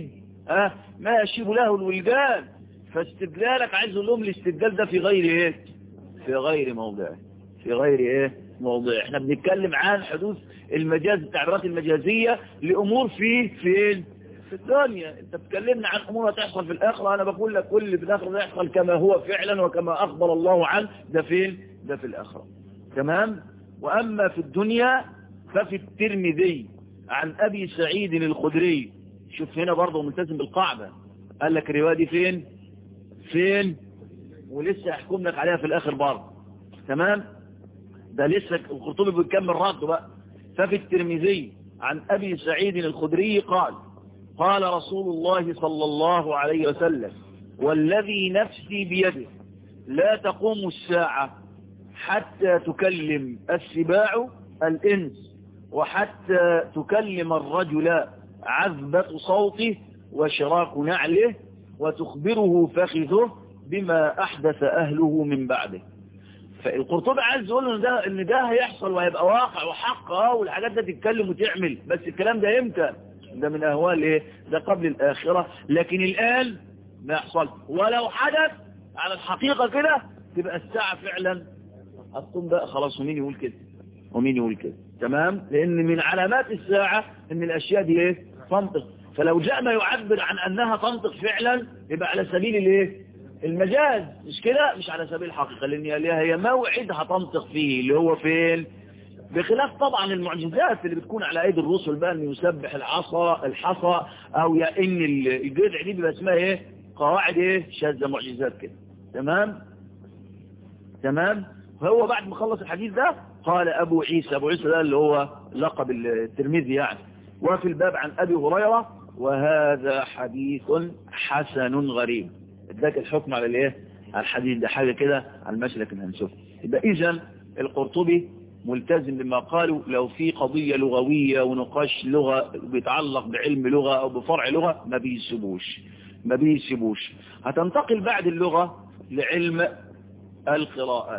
اه ما يشيب له الولدان فاستدلالك عايز اقول لهم الاستدلال ده في غير ايه في غير موضعه في غير ايه موضع احنا بنتكلم عن حدوث المجاز التعبيرات المجازية لامور في فين في الدنيا انت بتكلمنا عن امور هتحصل في الاخرة انا بقول لك كل اللي في الاخرة ده يحصل كما هو فعلا وكما اخبر الله عنه ده فين ده في الاخرة تمام واما في الدنيا ففي الترمذي عن ابي سعيد الخدري شوف هنا برضه ملتزم بالقاعدة قال لك الرواية دي فين فين ولسه يحكم لك عليها في الاخر برضه تمام ده لسه القرطبي بيكمل رده بقى ففي الترمذي عن ابي سعيد الخدري قال قال رسول الله صلى الله عليه وسلم والذي نفسي بيده لا تقوم الساعة حتى تكلم السباع الإنس وحتى تكلم الرجل عذبة صوته وشراك نعله وتخبره فخذه بما أحدث أهله من بعده فالقرطبي عايز يقول ان ده ان ده هيحصل وهيبقى واقع وحق اه والحاجات ده تتكلم وتعمل بس الكلام ده امتى ده من اهوال ايه ده قبل الاخره لكن الان ما يحصل ولو حدث على الحقيقه كده تبقى الساعه فعلا هتقوم بقى خلاص ومين يقول كده ومين يقول كده تمام لان من علامات الساعه ان الاشياء دي ايه تنطق فلو جاء ما يعبر عن انها تنطق فعلا يبقى على سبيل الايه المجاز مش كده مش على سبيل الحقيقة لان هي موعد هتنطق فيه اللي هو فين بخلاف طبعا المعجزات اللي بتكون على ايدي الرسل بقى ان يسبح العصا الحصى او يا ان الجذع دي بيبقى اسمها ايه قواعد ايه شاذة معجزات كده تمام تمام فهو بعد ما خلص الحديث ده قال ابو عيسى ابو عيسى ده اللي هو لقب الترمذي يعني وفي الباب عن ابي هريرة وهذا حديث حسن غريب اداك الحكم على الايه على الحديث ده حاجة كده على المسلك اللي هنشوفه يبقى اذا القرطبي ملتزم بما قالوا لو في قضية لغوية ونقاش لغة بيتعلق بعلم لغة او بفرع لغة ما بيسيبوش ما بيسيبوش هتنتقل بعد اللغة لعلم القراءات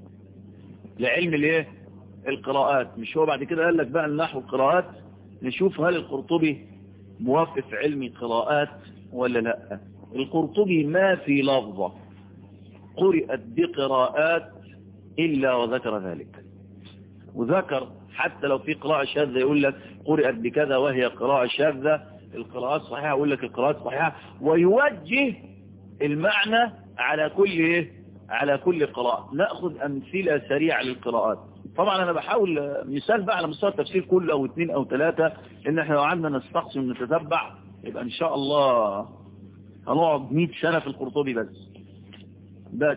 لعلم الايه القراءات مش هو بعد كده قال لك بقى النحو القراءات نشوف هل القرطبي موافق في علم القراءات ولا لا القرطبي ما في لفظة قرأت بقراءات إلا وذكر ذلك وذكر حتى لو في قراءة شاذة يقول لك قرأت بكذا وهي قراءة شاذة القراءات صحيحة يقول لك القراءات صحيحة ويوجه المعنى على كل إيه؟ على كل قراءة نأخذ أمثلة سريعة للقراءات طبعا أنا بحاول مثال بقى على مستوى التفسير كله أو اثنين أو ثلاثة إن احنا لو عندنا نستقسم ونتتبع يبقى إن شاء الله هنقعد 100 سنة في القرطبي بس بس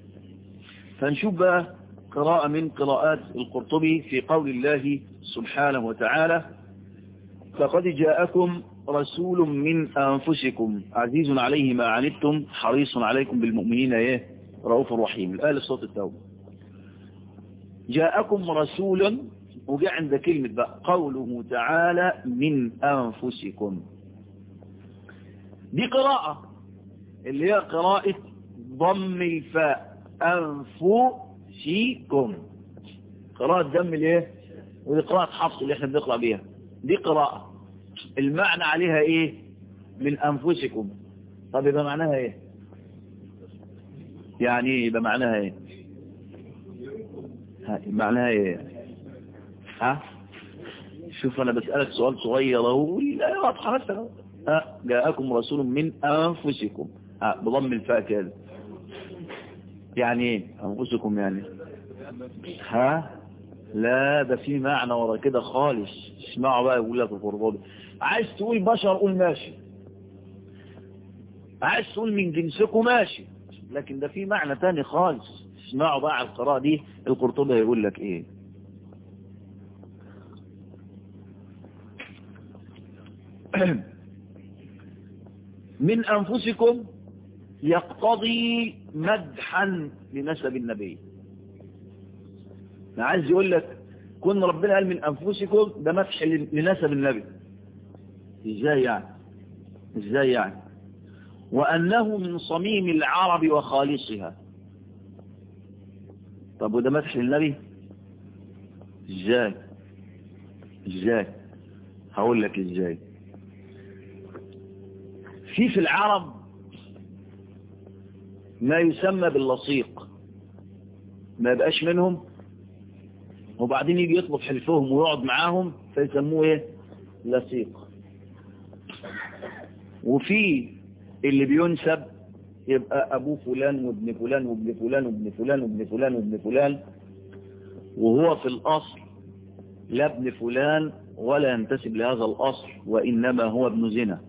فنشوف بقى قراءة من قراءات القرطبي في قول الله سبحانه وتعالى فقد جاءكم رسول من أنفسكم عزيز عليه ما عنتم حريص عليكم بالمؤمنين ايه رؤوف رحيم الآية صوت التوبة جاءكم رسول وجاء عند كلمة بقى قوله تعالى من أنفسكم دي قراءة اللي هي قراءة ضم الفاء أنفسكم قراءة دم الايه ودي قراءة حفص اللي احنا بنقرأ بيها دي قراءة المعنى عليها ايه من أنفسكم طب يبقى معناها ايه يعني ايه يبقى معناها ايه ها معناها ايه ها شوف انا بسألك سؤال صغير اهو لا واضحة مثلا ها جاءكم رسول من أنفسكم ها بضم الفاء كده يعني ايه أنفسكم يعني ها لا ده في معنى ورا كده خالص اسمعوا بقى يقول لك القرطبي عايز تقول بشر قول ماشي عايز تقول من جنسكم ماشي لكن ده في معنى تاني خالص اسمعوا بقى على القراءة دي القرطبي هيقول لك ايه من أنفسكم يقتضي مدحا لنسب النبي أنا عايز يقول لك كن ربنا قال من أنفسكم ده مدح لنسب النبي إزاي يعني إزاي يعني وأنه من صميم العرب وخالصها طب وده مدح للنبي إزاي إزاي هقول لك إزاي في في العرب ما يسمى باللصيق ما يبقاش منهم وبعدين يجي يطلب حلفهم ويقعد معاهم فيسموه ايه لصيق وفي اللي بينسب يبقى ابوه فلان وابن فلان وابن فلان وابن فلان وابن فلان وابن فلان وهو في الاصل لا ابن فلان ولا ينتسب لهذا الاصل وانما هو ابن زنا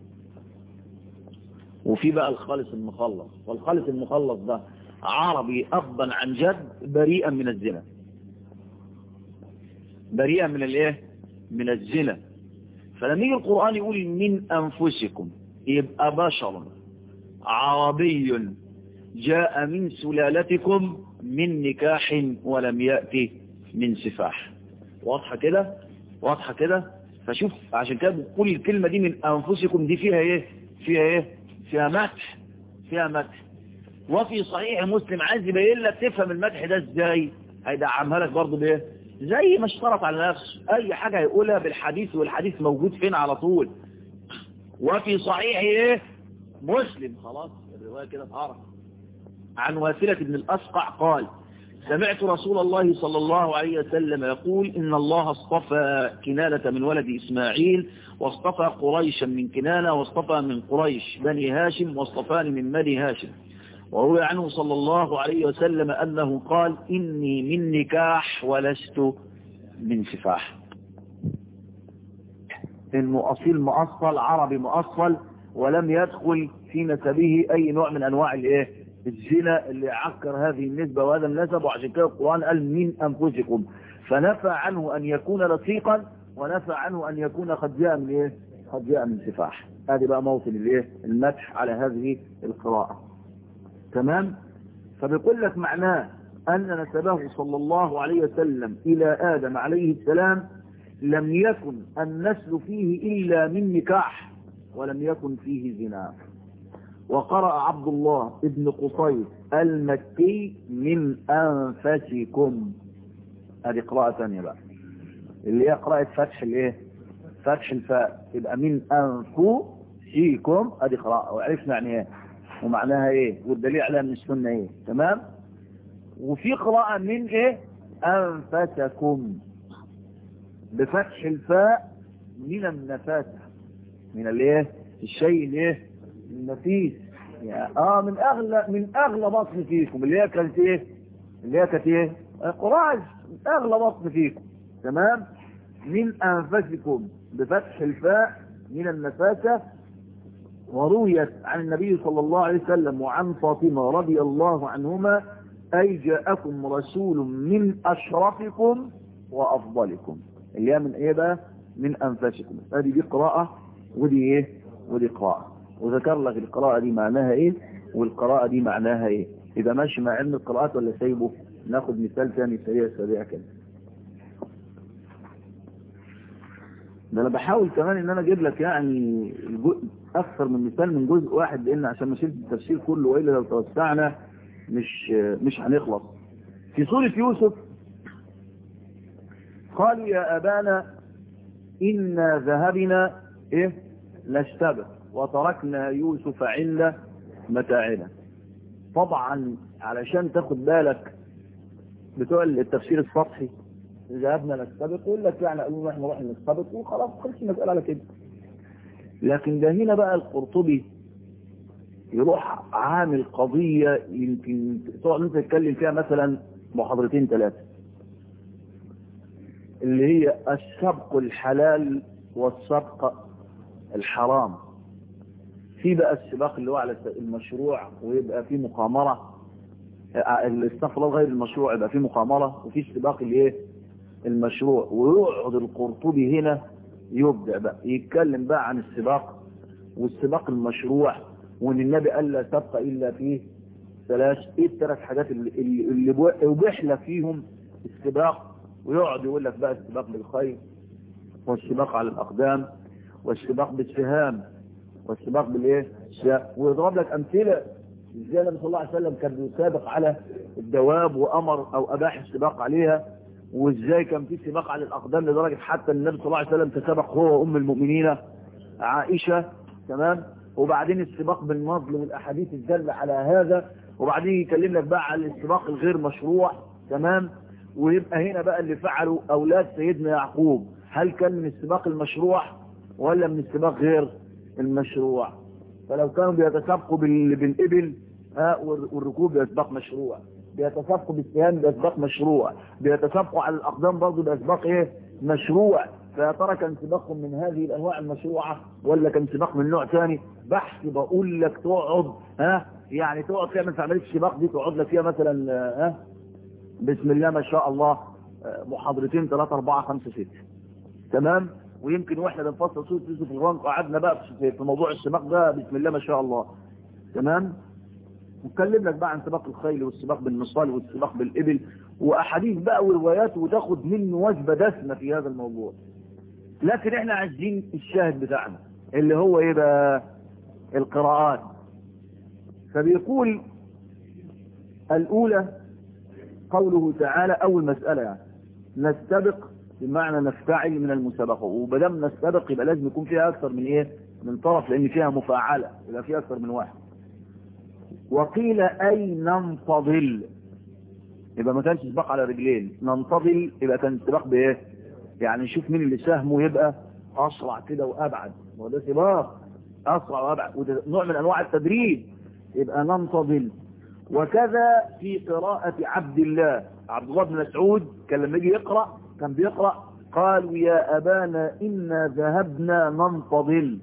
وفي بقى الخالص المخلص والخالص المخلص ده عربي أبا عن جد بريئا من الزنا بريئا من الايه من الزنا فلما يجي القرآن يقول من أنفسكم يبقى بشر عربي جاء من سلالتكم من نكاح ولم يأتي من سفاح واضحة كده واضحة كده فشوف عشان كده بقول الكلمة دي من أنفسكم دي فيها ايه فيها ايه فيها مدح فيها مدح وفي صحيح مسلم عايز يبين لك تفهم المدح ده ازاي هيدعمها لك برضه بايه زي ما اشترط على نفسه اي حاجة هيقولها بالحديث والحديث موجود فين على طول وفي صحيح ايه مسلم خلاص الرواية كده اتعرف عن واسلة بن الأسقع قال سمعت رسول الله صلى الله عليه وسلم يقول إن الله اصطفى كنانة من ولد إسماعيل واصطفى قريشا من كنانة واصطفى من قريش بني هاشم واصطفاني من بني هاشم وروي عنه صلى الله عليه وسلم أنه قال إني من نكاح ولست من سفاح إنه أصيل مؤصل عربي مؤصل ولم يدخل في نسبه أي نوع من أنواع الإيه الزنا اللي عكر هذه النسبة وهذا النسب وعشان كده القرآن قال من أنفسكم فنفى عنه أن يكون لصيقا ونفى عنه أن يكون قد جاء من إيه قد جاء من سفاح هذه بقى موطن الإيه المدح على هذه القراءة تمام فبيقول لك معناه أن نسبه صلى الله عليه وسلم إلى آدم عليه السلام لم يكن النسل فيه إلا من نكاح ولم يكن فيه زنا وقرأ عبد الله ابن قصير المكي من أنفسكم هذه قراءة ثانية بقى اللي هي قراءة فتح الايه فتح الفاء يبقى من أنفسكم هذه قراءة وعرفنا يعني ايه ومعناها ايه والدليل عليها من السنة ايه تمام وفي قراءة من ايه أنفسكم بفتح الفاء من النفاسة من الايه الشيء الايه النفيس يعني اه من اغلى من اغلى بطن فيكم اللي هي كانت ايه اللي هي كانت ايه قراج من اغلى بطن فيكم تمام من انفسكم بفتح الفاء من النفاسة ورويت عن النبي صلى الله عليه وسلم وعن فاطمة رضي الله عنهما أي جاءكم رسول من أشرفكم وأفضلكم اللي هي من إيه بقى من أنفسكم هذه دي قراءة ودي إيه ودي قراءة وذكر لك القراءة دي معناها إيه والقراءة دي معناها إيه إذا ماشي مع علم القراءات ولا سايبه ناخد مثال ثاني سريع سريع كده ده انا بحاول كمان ان انا اجيب لك يعني اكثر من مثال من جزء واحد لان عشان ما شلت التفسير كله والا لو توسعنا مش مش هنخلص في سورة يوسف قالوا يا ابانا انا ذهبنا ايه نستبق وتركنا يوسف عند متاعنا طبعا علشان تاخد بالك بتوع التفسير السطحي ذهبنا نستبق يقول لك يعني قالوا احنا نروح نستبق وخلاص خلص المسألة على كده لكن ده هنا بقى القرطبي يروح عامل قضية يمكن تقعد انت تتكلم فيها مثلا محاضرتين ثلاثة اللي هي السبق الحلال والسبق الحرام في بقى السباق اللي هو على المشروع ويبقى في مقامرة الاستغفر الله غير المشروع يبقى في مقامرة وفي السباق اللي ايه المشروع ويقعد القرطبي هنا يبدأ بقى يتكلم بقى عن السباق والسباق المشروع وان النبي قال لا سبق الا فيه ثلاث ايه الثلاث حاجات اللي, اللي يبيح لك فيهم السباق ويقعد يقول لك بقى السباق بالخير والسباق على الاقدام والسباق بالسهام والسباق بالايه ويضرب لك امثله ازاي النبي صلى الله عليه وسلم كان بيسابق على الدواب وامر او اباح السباق عليها وازاي كان في سباق على الاقدام لدرجه حتى النبي صلى الله عليه وسلم تسابق هو وام المؤمنين عائشه تمام وبعدين السباق بالنضل والاحاديث الدالة على هذا وبعدين يكلم لك بقى على السباق الغير مشروع تمام ويبقى هنا بقى اللي فعلوا اولاد سيدنا يعقوب هل كان من السباق المشروع ولا من السباق غير المشروع فلو كانوا بيتسابقوا بال- بالإبل ها والركوب بأسباق مشروع بيتسابقوا بالسهام بأسباق مشروع بيتسابقوا على الأقدام برضه بأسباق إيه مشروع فيا ترى كان سباقهم من هذه الأنواع المشروعة ولا كان سباق من نوع ثاني بحث بقول لك تقعد ها يعني تقعد تعمل في عملية السباق دي تقعد لك فيها مثلا ها بسم الله ما شاء الله محاضرتين ثلاثة أربعة خمسة ستة تمام ويمكن واحنا بنفصل سوره يوسف الغرام قعدنا بقى في في موضوع السباق ده بسم الله ما شاء الله تمام نتكلم لك بقى عن سباق الخيل والسباق بالنصال والسباق بالإبل وأحاديث بقى وروايات وتاخد منه وجبة دسمة في هذا الموضوع لكن احنا عايزين الشاهد بتاعنا اللي هو ايه بقى القراءات فبيقول الأولى قوله تعالى أول مسألة يعني نستبق بمعنى نفتعل من المسابقة وبدم نستبق يبقى لازم يكون فيها أكثر من إيه من طرف لأن فيها مفاعلة يبقى فيها أكثر من واحد وقيل أي ننفضل يبقى ما كانش سباق على رجلين ننفضل يبقى كان سباق بإيه يعني نشوف مين اللي سهمه يبقى أسرع كده وأبعد وده سباق أسرع وأبعد وده نوع من أنواع التدريب يبقى ننفضل وكذا في قراءة عبد الله عبد الله بن مسعود كان لما يجي يقرأ كان بيقرأ قالوا يا أبانا إنا ذهبنا ننفضل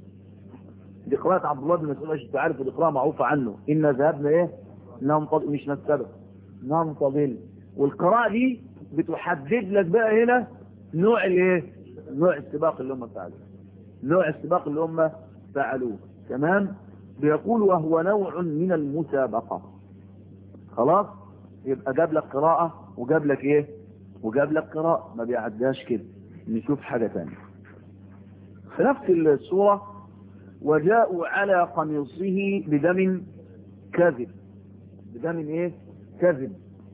دي قراءة عبد الله بن مسعود عشان تعرف دي قراءة معروفة عنه إنا ذهبنا إيه ننفضل مش نستبق ننفضل والقراءة دي بتحدد لك بقى هنا نوع الايه نوع السباق اللي هم فعلوه نوع السباق اللي هم فعلوه تمام بيقول وهو نوع من المسابقة خلاص يبقى جاب لك قراءة وجاب لك ايه وجاب لك قراءة ما بيعداش كده نشوف حاجة تانية في نفس الصورة وجاءوا على قميصه بدم كذب بدم ايه كذب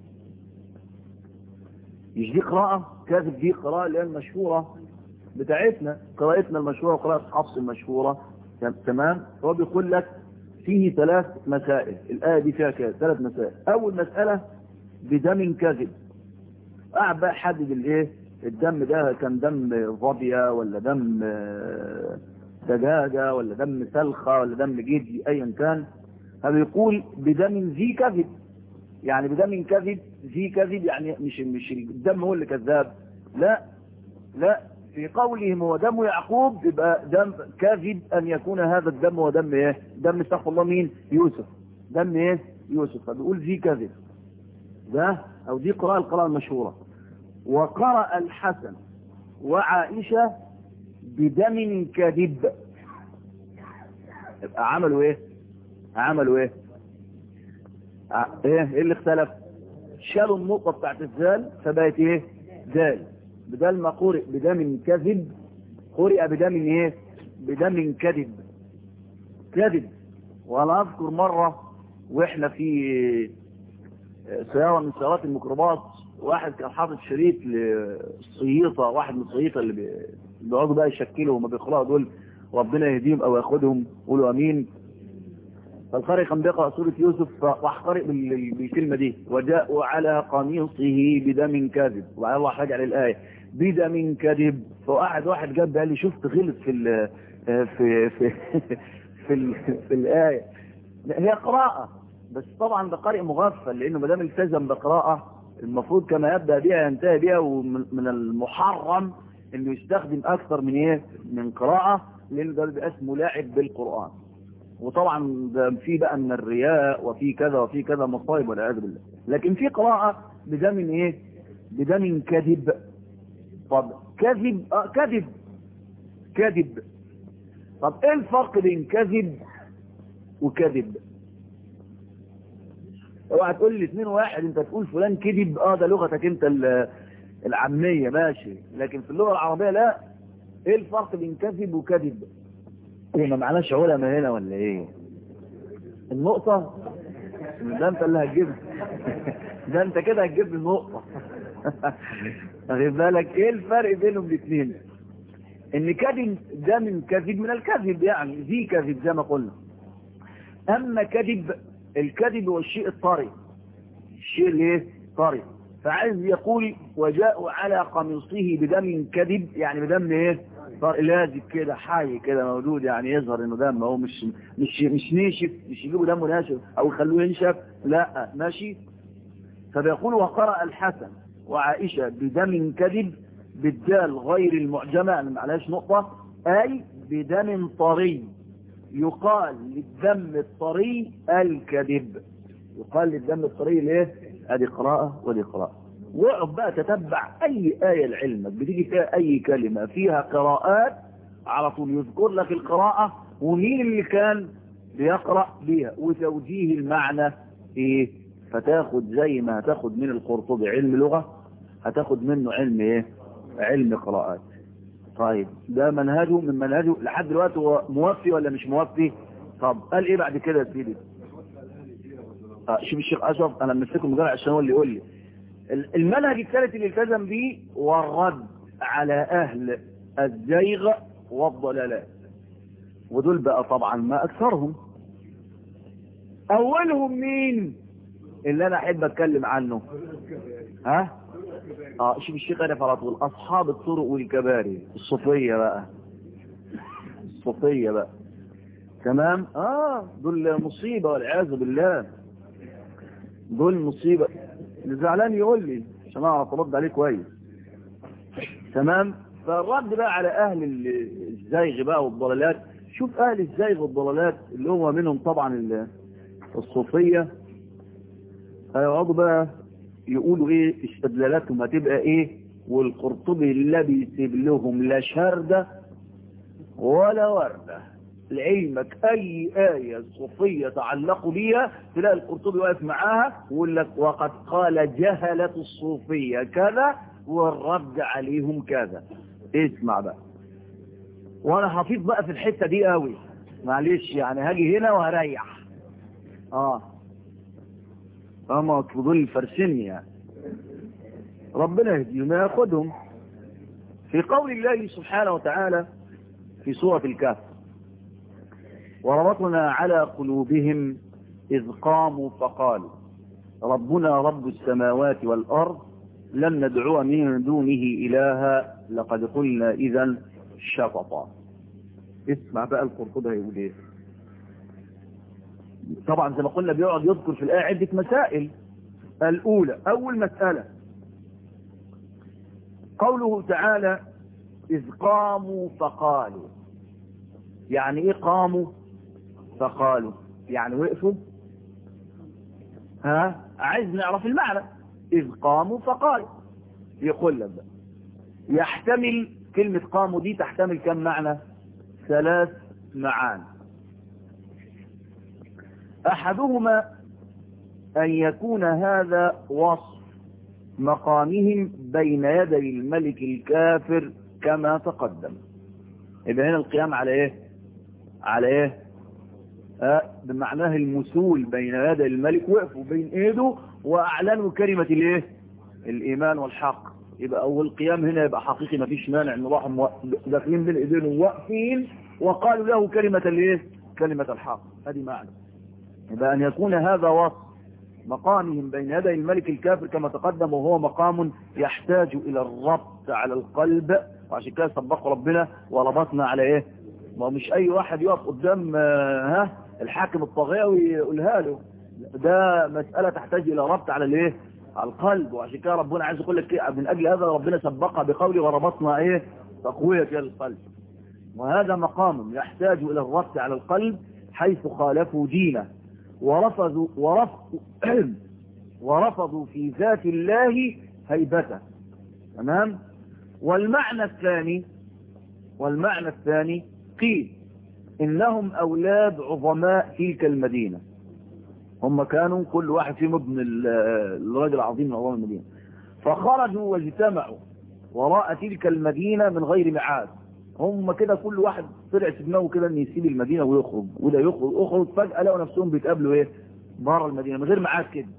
مش دي قراءة كذب دي قراءة اللي هي المشهورة بتاعتنا قراءتنا المشهورة وقراءة حفص المشهورة تمام هو بيقول لك فيه ثلاث مسائل الآية دي فيها كده ثلاث مسائل أول مسألة بدم كذب قاعد بقى حدد الايه الدم ده كان دم ظبية ولا دم دجاجة ولا دم سلخة ولا دم جدي ايا كان فبيقول بدم ذي كذب يعني بدم كذب ذي كذب يعني مش مش الدم هو اللي كذاب لا لا في قولهم هو دم يعقوب يبقى دم كاذب ان يكون هذا الدم هو دم ايه دم استغفر الله مين يوسف دم ايه يوسف فبيقول ذي كذب ده او دي قراءة القراءة المشهورة وقرأ الحسن وعائشة بدم كذب يبقى عملوا ايه عملوا ايه ع- ايه ايه اللي اختلف شالوا النقطة بتاعت الزال فبقت ايه زال بدل ما قرئ بدم كذب قرئ بدم ايه بدم كذب كذب وانا اذكر مرة واحنا في سيارة من سيارات الميكروباص واحد كان حاطط شريط للصييطة واحد من الصييطة اللي بي- بيقعدوا بقى يشكلوا وما بيقرأوا دول ربنا يهديهم او ياخدهم قولوا امين فالقارئ كان بيقرأ سورة يوسف فراح قارئ بال- بالكلمة دي وجاءوا على قميصه بدم كاذب وبعد الله رجع للآية بدم كذب فقعد واحد جاب قال لي شفت غلط في ال في في في, ال في الآية هي قراءة بس طبعا ده قارئ مغفل لأنه ما دام التزم بقراءة المفروض كما يبدأ بها ينتهي بها ومن من المحرم انه يستخدم اكثر من ايه من قراءة لانه ده بيبقى اسمه لاعب بالقرآن وطبعا ده في بقى من الرياء وفي كذا وفي كذا مصايب والعياذ بالله لكن في قراءة بدم ايه بدم كذب طب كذب اه كذب كذب طب ايه الفرق بين كذب وكذب اوعى تقول لي اثنين واحد انت تقول فلان كذب اه ده لغتك انت ال- العامية ماشي لكن في اللغة العربية لا ايه الفرق بين كذب وكذب ايه ما معناش علماء هنا ولا ايه النقطة ده انت اللي هتجيب ده انت كده هتجيب لي النقطة واخد بالك ايه الفرق بينهم الاثنين ان كذب ده من كذب من الكذب يعني ذي كذب زي ما قلنا اما كذب الكذب هو الشيء الطري الشيء الايه طري فعايز يقول وجاءوا على قميصه بدم كذب يعني بدم ايه لازق كده حي كده موجود يعني يظهر انه دم هو مش مش مش ناشف مش يجيبوا دمه ناشف او يخلوه ينشف لا ماشي فبيقول وقرأ الحسن وعائشة بدم كذب بالدال غير المعجمة يعني معلهاش نقطة أي بدم طري يقال للدم الطري الكذب يقال للدم الطري ليه ادي قراءة ودي قراءة واقعد بقى تتبع اي آية لعلمك بتيجي فيها اي كلمة فيها قراءات على طول يذكر لك القراءة ومين اللي كان بيقرأ بيها وتوجيه المعنى ايه فتاخد زي ما هتاخد من القرطبي علم لغة هتاخد منه علم ايه علم قراءات طيب ده منهجه من منهجه لحد دلوقتي هو موفي ولا مش موفي طب قال ايه بعد كده يا سيدي آه شوف الشيخ اشرف انا مسكه مجرد عشان هو اللي يقول لي المنهج الثالث اللي التزم به والرد على اهل الزيغ والضلالات ودول بقى طبعا ما اكثرهم اولهم مين اللي انا احب اتكلم عنه ها اه شوف الشيخ انا على طول اصحاب الطرق والكباري الصوفيه بقى الصوفيه بقى تمام اه دول مصيبه والعياذ بالله دول مصيبه اللي زعلان يقول لي عشان اعرف ارد عليه كويس تمام فالرد بقى على اهل الزيغ بقى والضلالات شوف اهل الزيغ والضلالات اللي هو منهم طبعا الصوفيه هيقعدوا بقى يقولوا ايه استدلالاتهم هتبقى ايه والقرطبي لا بيسيب لهم لا شردة ولا وردة لعلمك اي آية صوفية تعلقوا بيها تلاقي القرطبي واقف معاها ويقول لك وقد قال جهلة الصوفية كذا والرد عليهم كذا اسمع بقى وانا حفيظ بقى في الحتة دي قوي معلش يعني هاجي هنا وهريح اه اما دول الفرسني يعني ربنا يهديهم ياخدهم في قول الله سبحانه وتعالى في سورة الكهف وربطنا على قلوبهم إذ قاموا فقالوا ربنا رب السماوات والأرض لن ندعو من دونه إلها لقد قلنا إذا شططا اسمع بقى القرطبة يقول ايه طبعا زي ما قلنا بيقعد يذكر في الآية عدة مسائل الأولى أول مسألة قوله تعالى إذ قاموا فقالوا يعني إيه قاموا فقالوا يعني وقفوا ها عايز نعرف المعنى إذ قاموا فقالوا يقول لك يحتمل كلمة قاموا دي تحتمل كم معنى ثلاث معاني أحدهما أن يكون هذا وصف مقامهم بين يدي الملك الكافر كما تقدم يبقى هنا القيام على ايه على ايه آه بمعناه المسول بين يدي الملك وقفوا بين ايده واعلنوا كلمة الايه الايمان والحق يبقى اول قيام هنا يبقى حقيقي ما فيش مانع ان راحوا داخلين بين ايديهم واقفين وقالوا له كلمة الايه كلمة الحق هذه معنى يبقى ان يكون هذا وصف مقامهم بين يدي الملك الكافر كما تقدم وهو مقام يحتاج الى الربط على القلب وعشان كده سبقوا ربنا وربطنا على ايه ما مش اي واحد يقف قدام ها الحاكم الطغاوي يقولها له ده مسألة تحتاج الى ربط على الايه على القلب وعشان كده ربنا عايز يقول لك من اجل هذا ربنا سبقها بقوله وربطنا ايه تقوية القلب وهذا مقام يحتاج الى الربط على القلب حيث خالفوا دينه ورفضوا ورفضوا ورفضوا في ذات الله هيبته تمام والمعنى الثاني والمعنى الثاني قيل انهم اولاد عظماء تلك المدينة هم كانوا كل واحد فيهم ابن الرجل العظيم من عظام المدينة فخرجوا واجتمعوا وراء تلك المدينة من غير معاد هم كده كل واحد طلع في دماغه كده ان يسيب المدينة ويخرج وده يخرج اخرج فجأة لقوا نفسهم بيتقابلوا ايه بره المدينة من غير معاد كده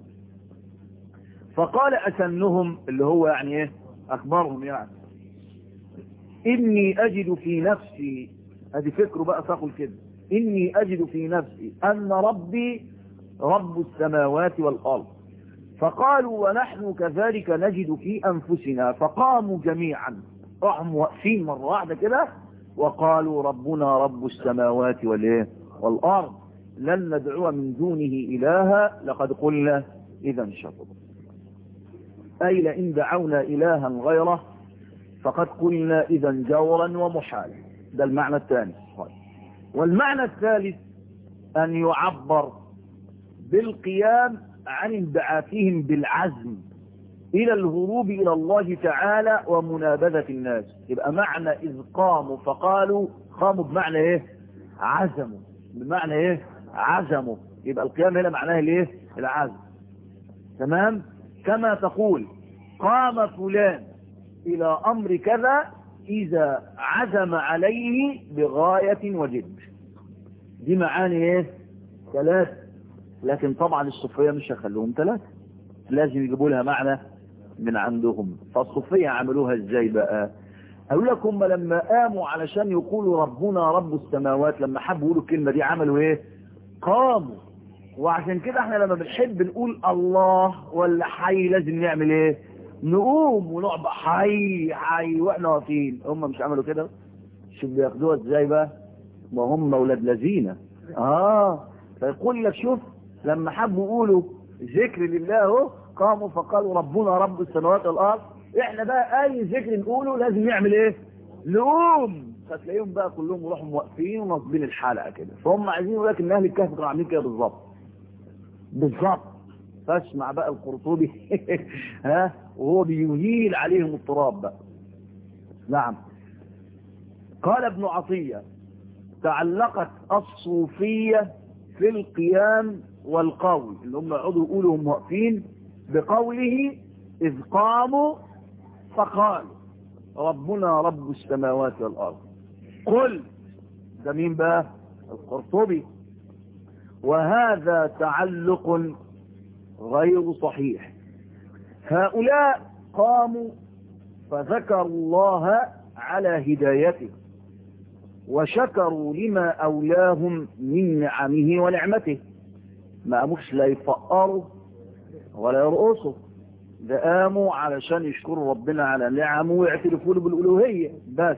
فقال اسنهم اللي هو يعني ايه اكبرهم يعني إني أجد في نفسي هذه فكره بقى تقول كده إني أجد في نفسي أن ربي رب السماوات والأرض فقالوا ونحن كذلك نجد في أنفسنا فقاموا جميعا راحوا واقفين مرة واحدة كده وقالوا ربنا رب السماوات والإيه والأرض لن ندعو من دونه إلها لقد قلنا إذا شطط أي لئن دعونا إلها غيره فقد قلنا إذا جورا ومحالا ده المعنى الثاني والمعنى الثالث أن يعبر بالقيام عن انبعاثهم بالعزم إلى الهروب إلى الله تعالى ومنابذة الناس يبقى معنى إذ قاموا فقالوا قاموا بمعنى إيه عزموا بمعنى إيه عزموا يبقى القيام هنا معناه الإيه العزم تمام كما تقول قام فلان إلى أمر كذا إذا عزم عليه بغاية وجد دي معاني إيه ثلاث لكن طبعا الصوفية مش هخلوهم ثلاثة لازم يجيبوا لها معنى من عندهم فالصوفية عملوها ازاي بقى اقول لكم لما قاموا علشان يقولوا ربنا رب السماوات لما حبوا يقولوا الكلمة دي عملوا ايه قاموا وعشان كده احنا لما بنحب نقول الله ولا حي لازم نعمل ايه نقوم ونقعد حي حي واحنا واقفين هم مش عملوا كده شوف بياخدوها ازاي بقى ما هم اولاد لذينه اه فيقول لك شوف لما حبوا يقولوا ذكر لله اهو قاموا فقالوا ربنا رب السماوات والارض احنا بقى اي ذكر نقوله لازم نعمل ايه نقوم فتلاقيهم بقى كلهم يروحوا موقفين ونصبين الحلقه كده فهم عايزين يقول لك ان اهل الكهف كانوا عاملين كده بالظبط بالظبط فاسمع بقى القرطبي ها وهو بيهيل عليهم التراب بقى نعم قال ابن عطية تعلقت الصوفية في القيام والقول اللي هم يقعدوا يقولوا هم واقفين بقوله إذ قاموا فقالوا ربنا رب السماوات والأرض قل ده مين بقى القرطبي وهذا تعلق غير صحيح هؤلاء قاموا فذكروا الله على هدايته وشكروا لما أولاهم من نعمه ونعمته ما قاموش لا يفقروا ولا يرقصوا ده قاموا علشان يشكروا ربنا على نعمه ويعترفوا له بالألوهية بس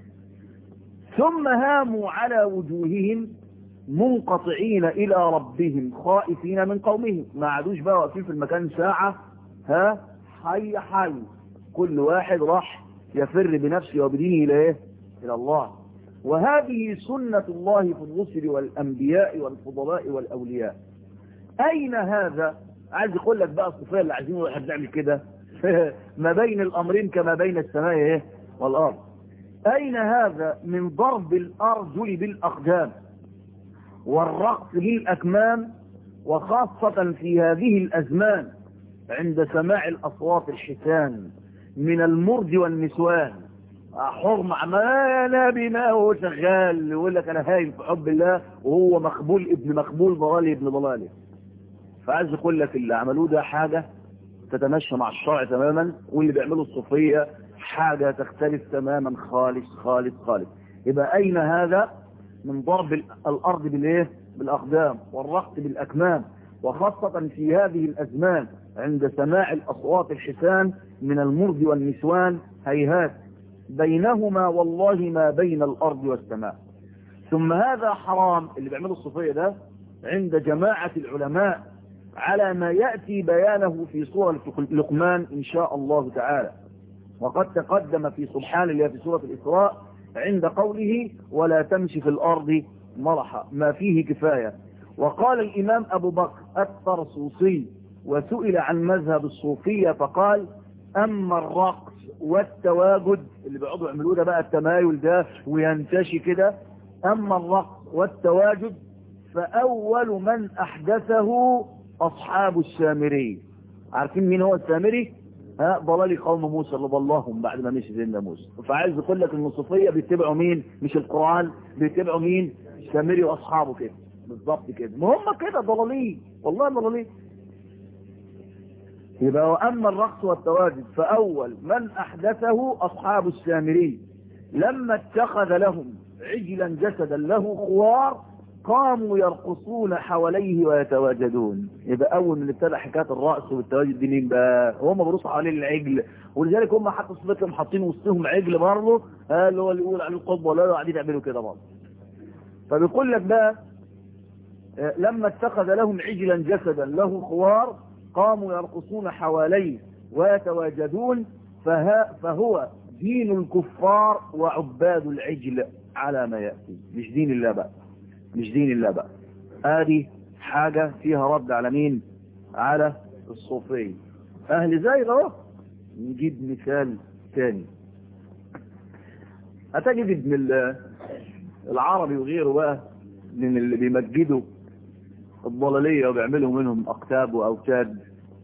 ثم هاموا على وجوههم منقطعين إلى ربهم خائفين من قومهم ما عادوش بقى واقفين في المكان ساعة ها حي حي كل واحد راح يفر بنفسه وبدينه إلى إيه؟ إلى الله وهذه سنة الله في الرسل والأنبياء والفضلاء والأولياء أين هذا عايز يقول لك بقى الصفية اللي عايزين واحد نعمل كده ما بين الأمرين كما بين السماء إيه؟ والأرض أين هذا من ضرب الأرجل بالأقدام والرقص للأكمام وخاصة في هذه الأزمان عند سماع الأصوات الحسان من المرد والنسوان حرم عمالة بما هو شغال يقول لك أنا هايم في حب الله وهو مقبول ابن مقبول ضلالي ابن ضلالي فعايز يقول لك اللي عملوه ده حاجة تتمشى مع الشرع تماما واللي بيعملوا الصوفية حاجة تختلف تماما خالص خالص خالص يبقى أين هذا من ضرب الأرض بالإيه بالأقدام والرقص بالأكمام وخاصة في هذه الأزمان عند سماع الأصوات الحسان من المرد والنسوان هيهات بينهما والله ما بين الأرض والسماء ثم هذا حرام اللي بيعمله الصوفية ده عند جماعة العلماء على ما يأتي بيانه في سورة لقمان إن شاء الله تعالى وقد تقدم في سبحان الله في سورة الإسراء عند قوله ولا تمشي في الأرض مرحا ما فيه كفاية وقال الإمام أبو بكر الطرسوسي وسئل عن مذهب الصوفية فقال أما الرقص والتواجد اللي بيقعدوا يعملوه ده بقى التمايل ده وينتشي كده أما الرقص والتواجد فأول من أحدثه أصحاب السامري عارفين مين هو السامري ها ضلال قوم موسى اللي ضلهم بعد ما مشي سيدنا موسى فعايز يقول لك ان الصوفيه بيتبعوا مين مش القران بيتبعوا مين السامري واصحابه كده بالظبط كده ما هم كده ضلالين والله ضلالين يبقى واما الرقص والتواجد فاول من احدثه اصحاب السامري لما اتخذ لهم عجلا جسدا له خوار قاموا يرقصون حواليه ويتواجدون يبقى اول من ابتدى حكايه الرقص والتواجد دي مين بقى هم بيرقصوا حوالين العجل ولذلك هم حتى صفتهم حاطين وسطهم عجل برضه اللي هو اللي يقول عليه القطب ولا قاعدين يعملوا كده برضه فبيقول لك بقى لما اتخذ لهم عجلا جسدا له خوار قاموا يرقصون حواليه ويتواجدون فها فهو دين الكفار وعباد العجل على ما يأتي مش دين الله بقى مش دين الله بقى ادي حاجة فيها رد على مين على الصوفية اهل زي اهو نجيب مثال ثاني هتجد ابن العربي وغيره بقى من اللي بيمجدوا الضلالية وبيعملوا منهم اقتاب واوتاد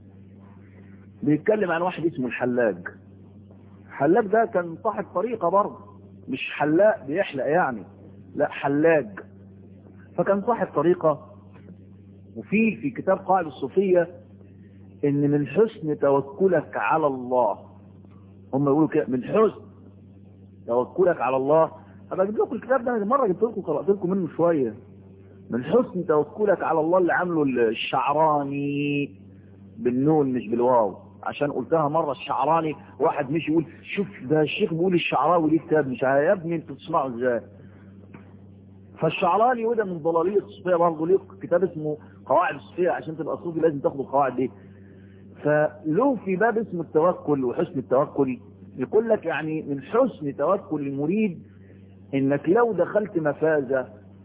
بيتكلم عن واحد اسمه الحلاج الحلاج ده كان صاحب طريقة برضه مش حلاق بيحلق يعني لا حلاج فكان صاحب طريقة وفي في كتاب قاعدة الصوفية ان من حسن توكلك على الله هم يقولوا كده من حسن توكلك على الله هبقى اجيب لكم الكتاب ده مرة جبت لكم قرأت لكم منه شوية من حسن توكلك على الله اللي عامله الشعراني بالنون مش بالواو عشان قلتها مرة الشعراني واحد مش يقول شوف ده الشيخ بيقول الشعراوي ليه كتاب مش يا ابني انتوا تسمعوا ازاي فالشعراني وده من ضلالية الصوفية برضه ليه كتاب اسمه قواعد الصوفية عشان تبقى صوفي لازم تاخد القواعد دي فله في باب اسمه التوكل وحسن التوكل يقول لك يعني من حسن توكل المريد انك لو دخلت مفازة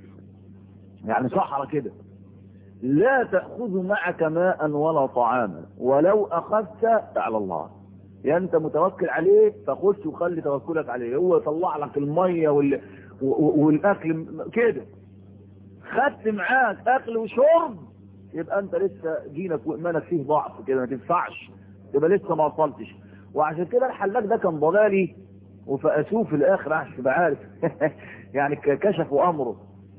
يعني صحرا كده لا تأخذ معك ماء ولا طعاما ولو أخذت على الله يعني أنت متوكل عليه فخش وخلي توكلك عليه هو يطلع لك المية وال... والأكل كده خدت معاك أكل وشرب يبقى أنت لسه دينك وإيمانك فيه ضعف كده ما تنفعش يبقى لسه ما وصلتش وعشان كده الحلاق ده كان ضلالي وفقسوه في الآخر عشان تبقى عارف يعني كشفوا أمره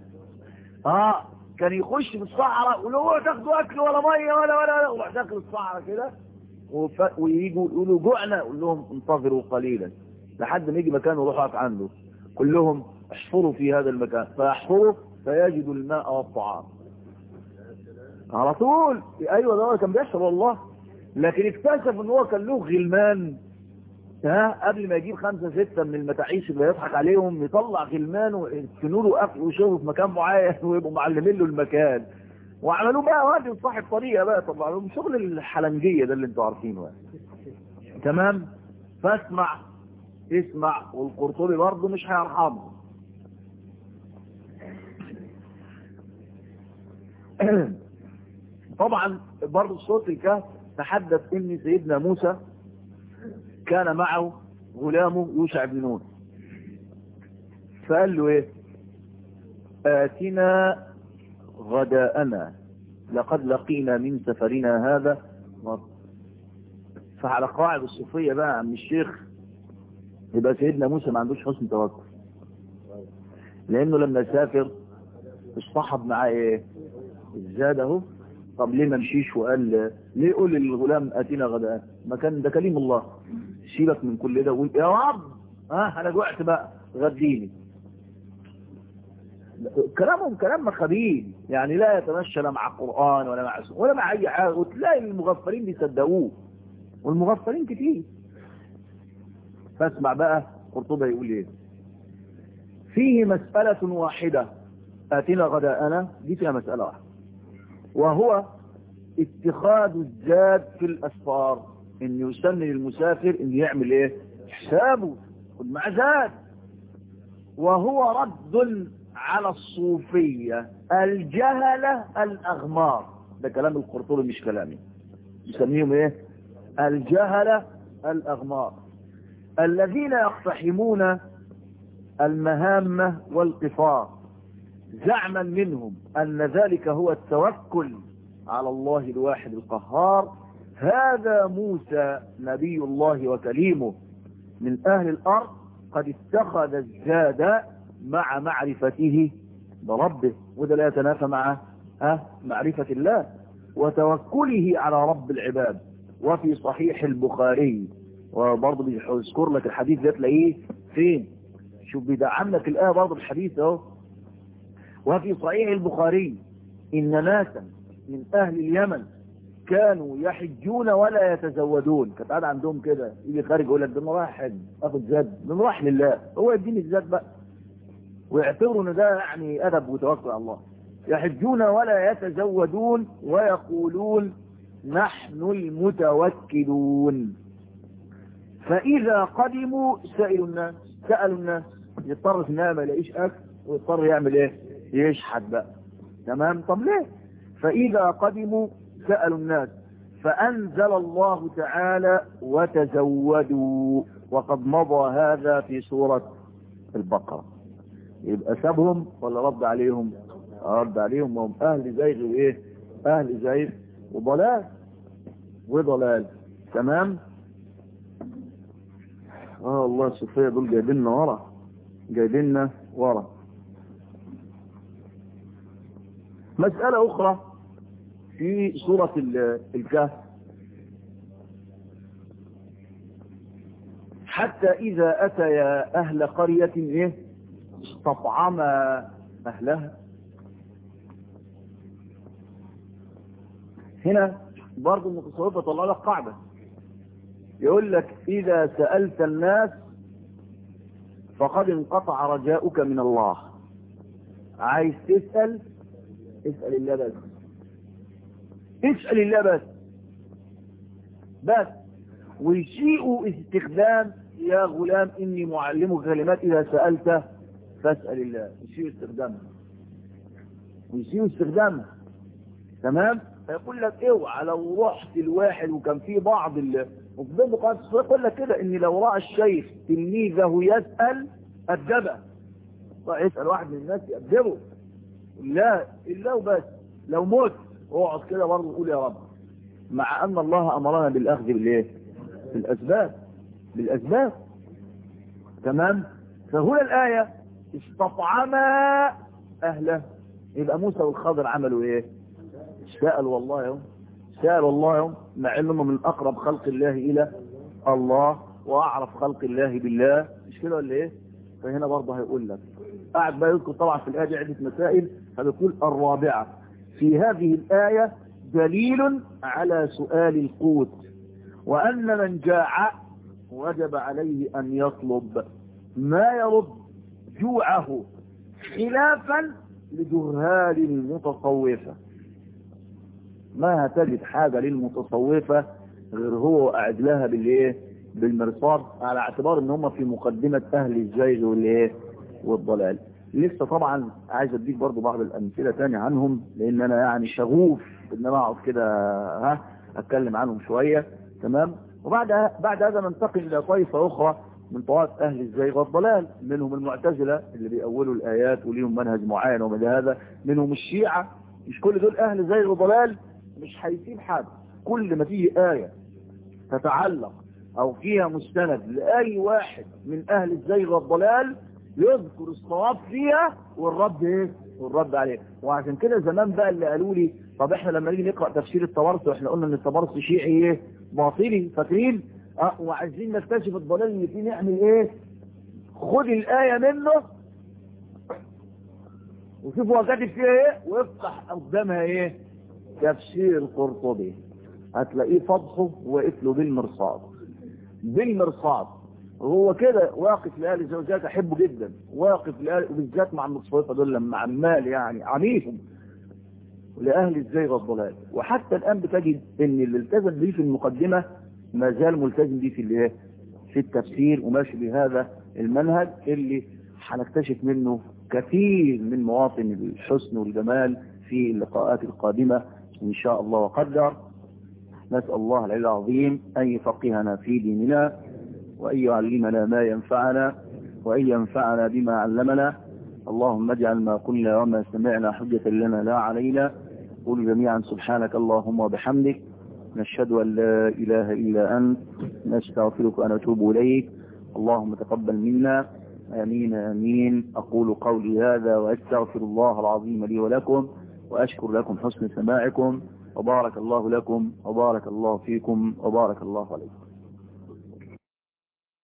اه كان يخش في الصحراء ولو تاخدوا اكل ولا ميه ولا ولا ولا وراح داخل الصحراء كده وف... وييجوا يقولوا جوعنا يقول لهم انتظروا قليلا لحد ما يجي مكان ويروح واقف عنده كلهم احفروا في هذا المكان فيحفروا فيجدوا الماء والطعام على طول ايوه ده كان بيشرب والله لكن اكتشف ان هو كان له غلمان ها قبل ما يجيب خمسة ستة من المتاعيش اللي يضحك عليهم يطلع غلمان ويسكنوا له اكل وشرب في مكان معين ويبقوا معلمين له المكان وعملوه بقى راجل صاحب طريقه بقى طلع لهم شغل الحلنجيه ده اللي انتوا عارفينه تمام فاسمع اسمع والقرطبي برضه مش هيرحمه طبعا برضه الصوت الكهف تحدث ان سيدنا موسى كان معه غلامه يوشع بن نون فقال له ايه آتنا غداءنا لقد لقينا من سفرنا هذا فعلى قواعد الصوفية بقى عم الشيخ يبقى سيدنا موسى ما عندوش حسن توكل لانه لما سافر اصطحب معاه ايه الزاد اهو طب ليه ما مشيش وقال ليه يقول للغلام اتينا غداء ما كان ده كليم الله سيبك من كل ده وقول يا رب ها انا جوعت بقى غديني كلامهم كلام مخابيل يعني لا يتمشى لا مع القرآن ولا مع ولا مع اي حاجه وتلاقي المغفلين بيصدقوه والمغفلين كتير فاسمع بقى قرطبة يقول ايه فيه مسألة واحدة آتنا غداءنا دي فيها مسألة واحدة وهو اتخاذ الزاد في الأسفار ان يسن للمسافر ان يعمل ايه حسابه خد مع زاد وهو رد على الصوفية الجهلة الأغمار ده كلام القرطبي مش كلامي يسميهم ايه الجهلة الأغمار الذين يقتحمون المهامة والقفار زعما منهم أن ذلك هو التوكل على الله الواحد القهار هذا موسى نبي الله وكليمه من أهل الأرض قد اتخذ الزاد مع معرفته بربه وده لا يتنافى مع أه معرفة الله وتوكله على رب العباد وفي صحيح البخاري وبرضه بيذكر لك الحديث ده تلاقيه فين شوف بيدعم لك الآية برضه بالحديث اهو وفي صحيح البخاري إن ناسا من أهل اليمن كانوا يحجون ولا يتزودون كانت قاعد عندهم كده يجي خارج يقول لك ده انا رايح حج اخد زاد ده انا رايح لله هو يديني الزاد بقى ويعتبروا ان ده يعني ادب وتوكل على الله يحجون ولا يتزودون ويقولون نحن المتوكلون فإذا قدموا سألوا الناس سألوا الناس يضطر في النهاية ما يلاقيش أكل ويضطر يعمل إيه؟ يشحت بقى تمام طب ليه؟ فإذا قدموا سألوا الناس فأنزل الله تعالى وتزودوا وقد مضى هذا في سورة البقرة يبقى سابهم ولا رد عليهم رد عليهم وهم أهل زيغ وإيه أهل زيغ وضلال وضلال تمام اه الله الصوفية دول جايبيننا ورا جايبيننا ورا مسألة أخرى في سورة الكهف حتى إذا أتيا أهل قرية إيه استطعما أهلها هنا برضو المتصوفة طلع لك قاعدة يقول لك إذا سألت الناس فقد انقطع رجاؤك من الله عايز تسأل اسأل الله بس اسأل الله بس بس ويشيء استخدام يا غلام إني معلمك كلمات إذا سألت فاسأل الله يشيء استخدامها ويشيء استخدامها تمام فيقول لك اوعى لو رحت الواحد وكان في بعض ال وفضل قاعد يقول لك كده ان لو راى الشيخ تلميذه يسال ادبه يسال واحد من الناس يأدبه لا الا وبس لو مت اقعد كده برضه قول يا رب مع ان الله امرنا بالاخذ بالايه بالاسباب بالاسباب تمام فهنا الايه استطعما اهله يبقى موسى والخضر عملوا ايه سأل والله يوم سأل والله يوم مع انهم من اقرب خلق الله الى الله واعرف خلق الله بالله مش كده ولا ايه فهنا برضه هيقول لك قاعد بقى يذكر طبعا في الايه دي عده مسائل فبيقول الرابعه في هذه الايه دليل على سؤال القوت وان من جاع وجب عليه ان يطلب ما يرد جوعه خلافا لجهال المتصوفه ما هتجد حاجة للمتصوفة غير هو قاعد لها بالايه بالمرصاد على اعتبار ان هم في مقدمة اهل الزيغ والايه والضلال لسه طبعا عايز اديك برضو بعض الامثلة تاني عنهم لان انا يعني شغوف ان انا اقعد كده ها اتكلم عنهم شوية تمام وبعد بعد هذا ننتقل الى طائفة اخرى من طوائف اهل الزيغ والضلال منهم المعتزلة اللي بيأولوا الايات وليهم منهج معين ومن هذا منهم الشيعة مش كل دول اهل زيغ وضلال مش هيسيب حد كل ما فيه آية تتعلق أو فيها مستند لأي واحد من أهل الزيغ والضلال يذكر الصواب فيها والرد إيه؟ والرد عليه وعشان كده زمان بقى اللي قالوا لي طب احنا لما نيجي نقرأ تفسير التبرس واحنا قلنا ان التبرس شيعي ايه باطلي فاكرين اه وعايزين نكتشف الضلال اللي فيه نعمل ايه خد الآية منه وشوف هو كاتب فيها ايه وافتح قدامها ايه تفسير القرطبي هتلاقيه فضحه واقف له بالمرصاد بالمرصاد هو كده واقف لآل الزوجات احبه جدا واقف لآل وبالذات مع المتصوفه دول لما عمال يعني عميهم لأهل الزيغ والضلال وحتى الآن بتجد ان اللي التزم به في المقدمة ما زال ملتزم به في الايه في التفسير وماشي بهذا المنهج اللي هنكتشف منه كثير من مواطن الحسن والجمال في اللقاءات القادمة إن شاء الله وقدر نسأل الله العلي العظيم أن يفقهنا في ديننا وأن يعلمنا ما ينفعنا وأن ينفعنا بما علمنا اللهم اجعل ما قلنا وما سمعنا حجة لنا لا علينا قل جميعا سبحانك اللهم وبحمدك نشهد أن لا إله إلا أنت نستغفرك ونتوب إليك اللهم تقبل منا آمين آمين أقول قولي هذا وأستغفر الله العظيم لي ولكم وأشكر لكم حسن سماعكم وبارك الله لكم وبارك الله فيكم وبارك الله عليكم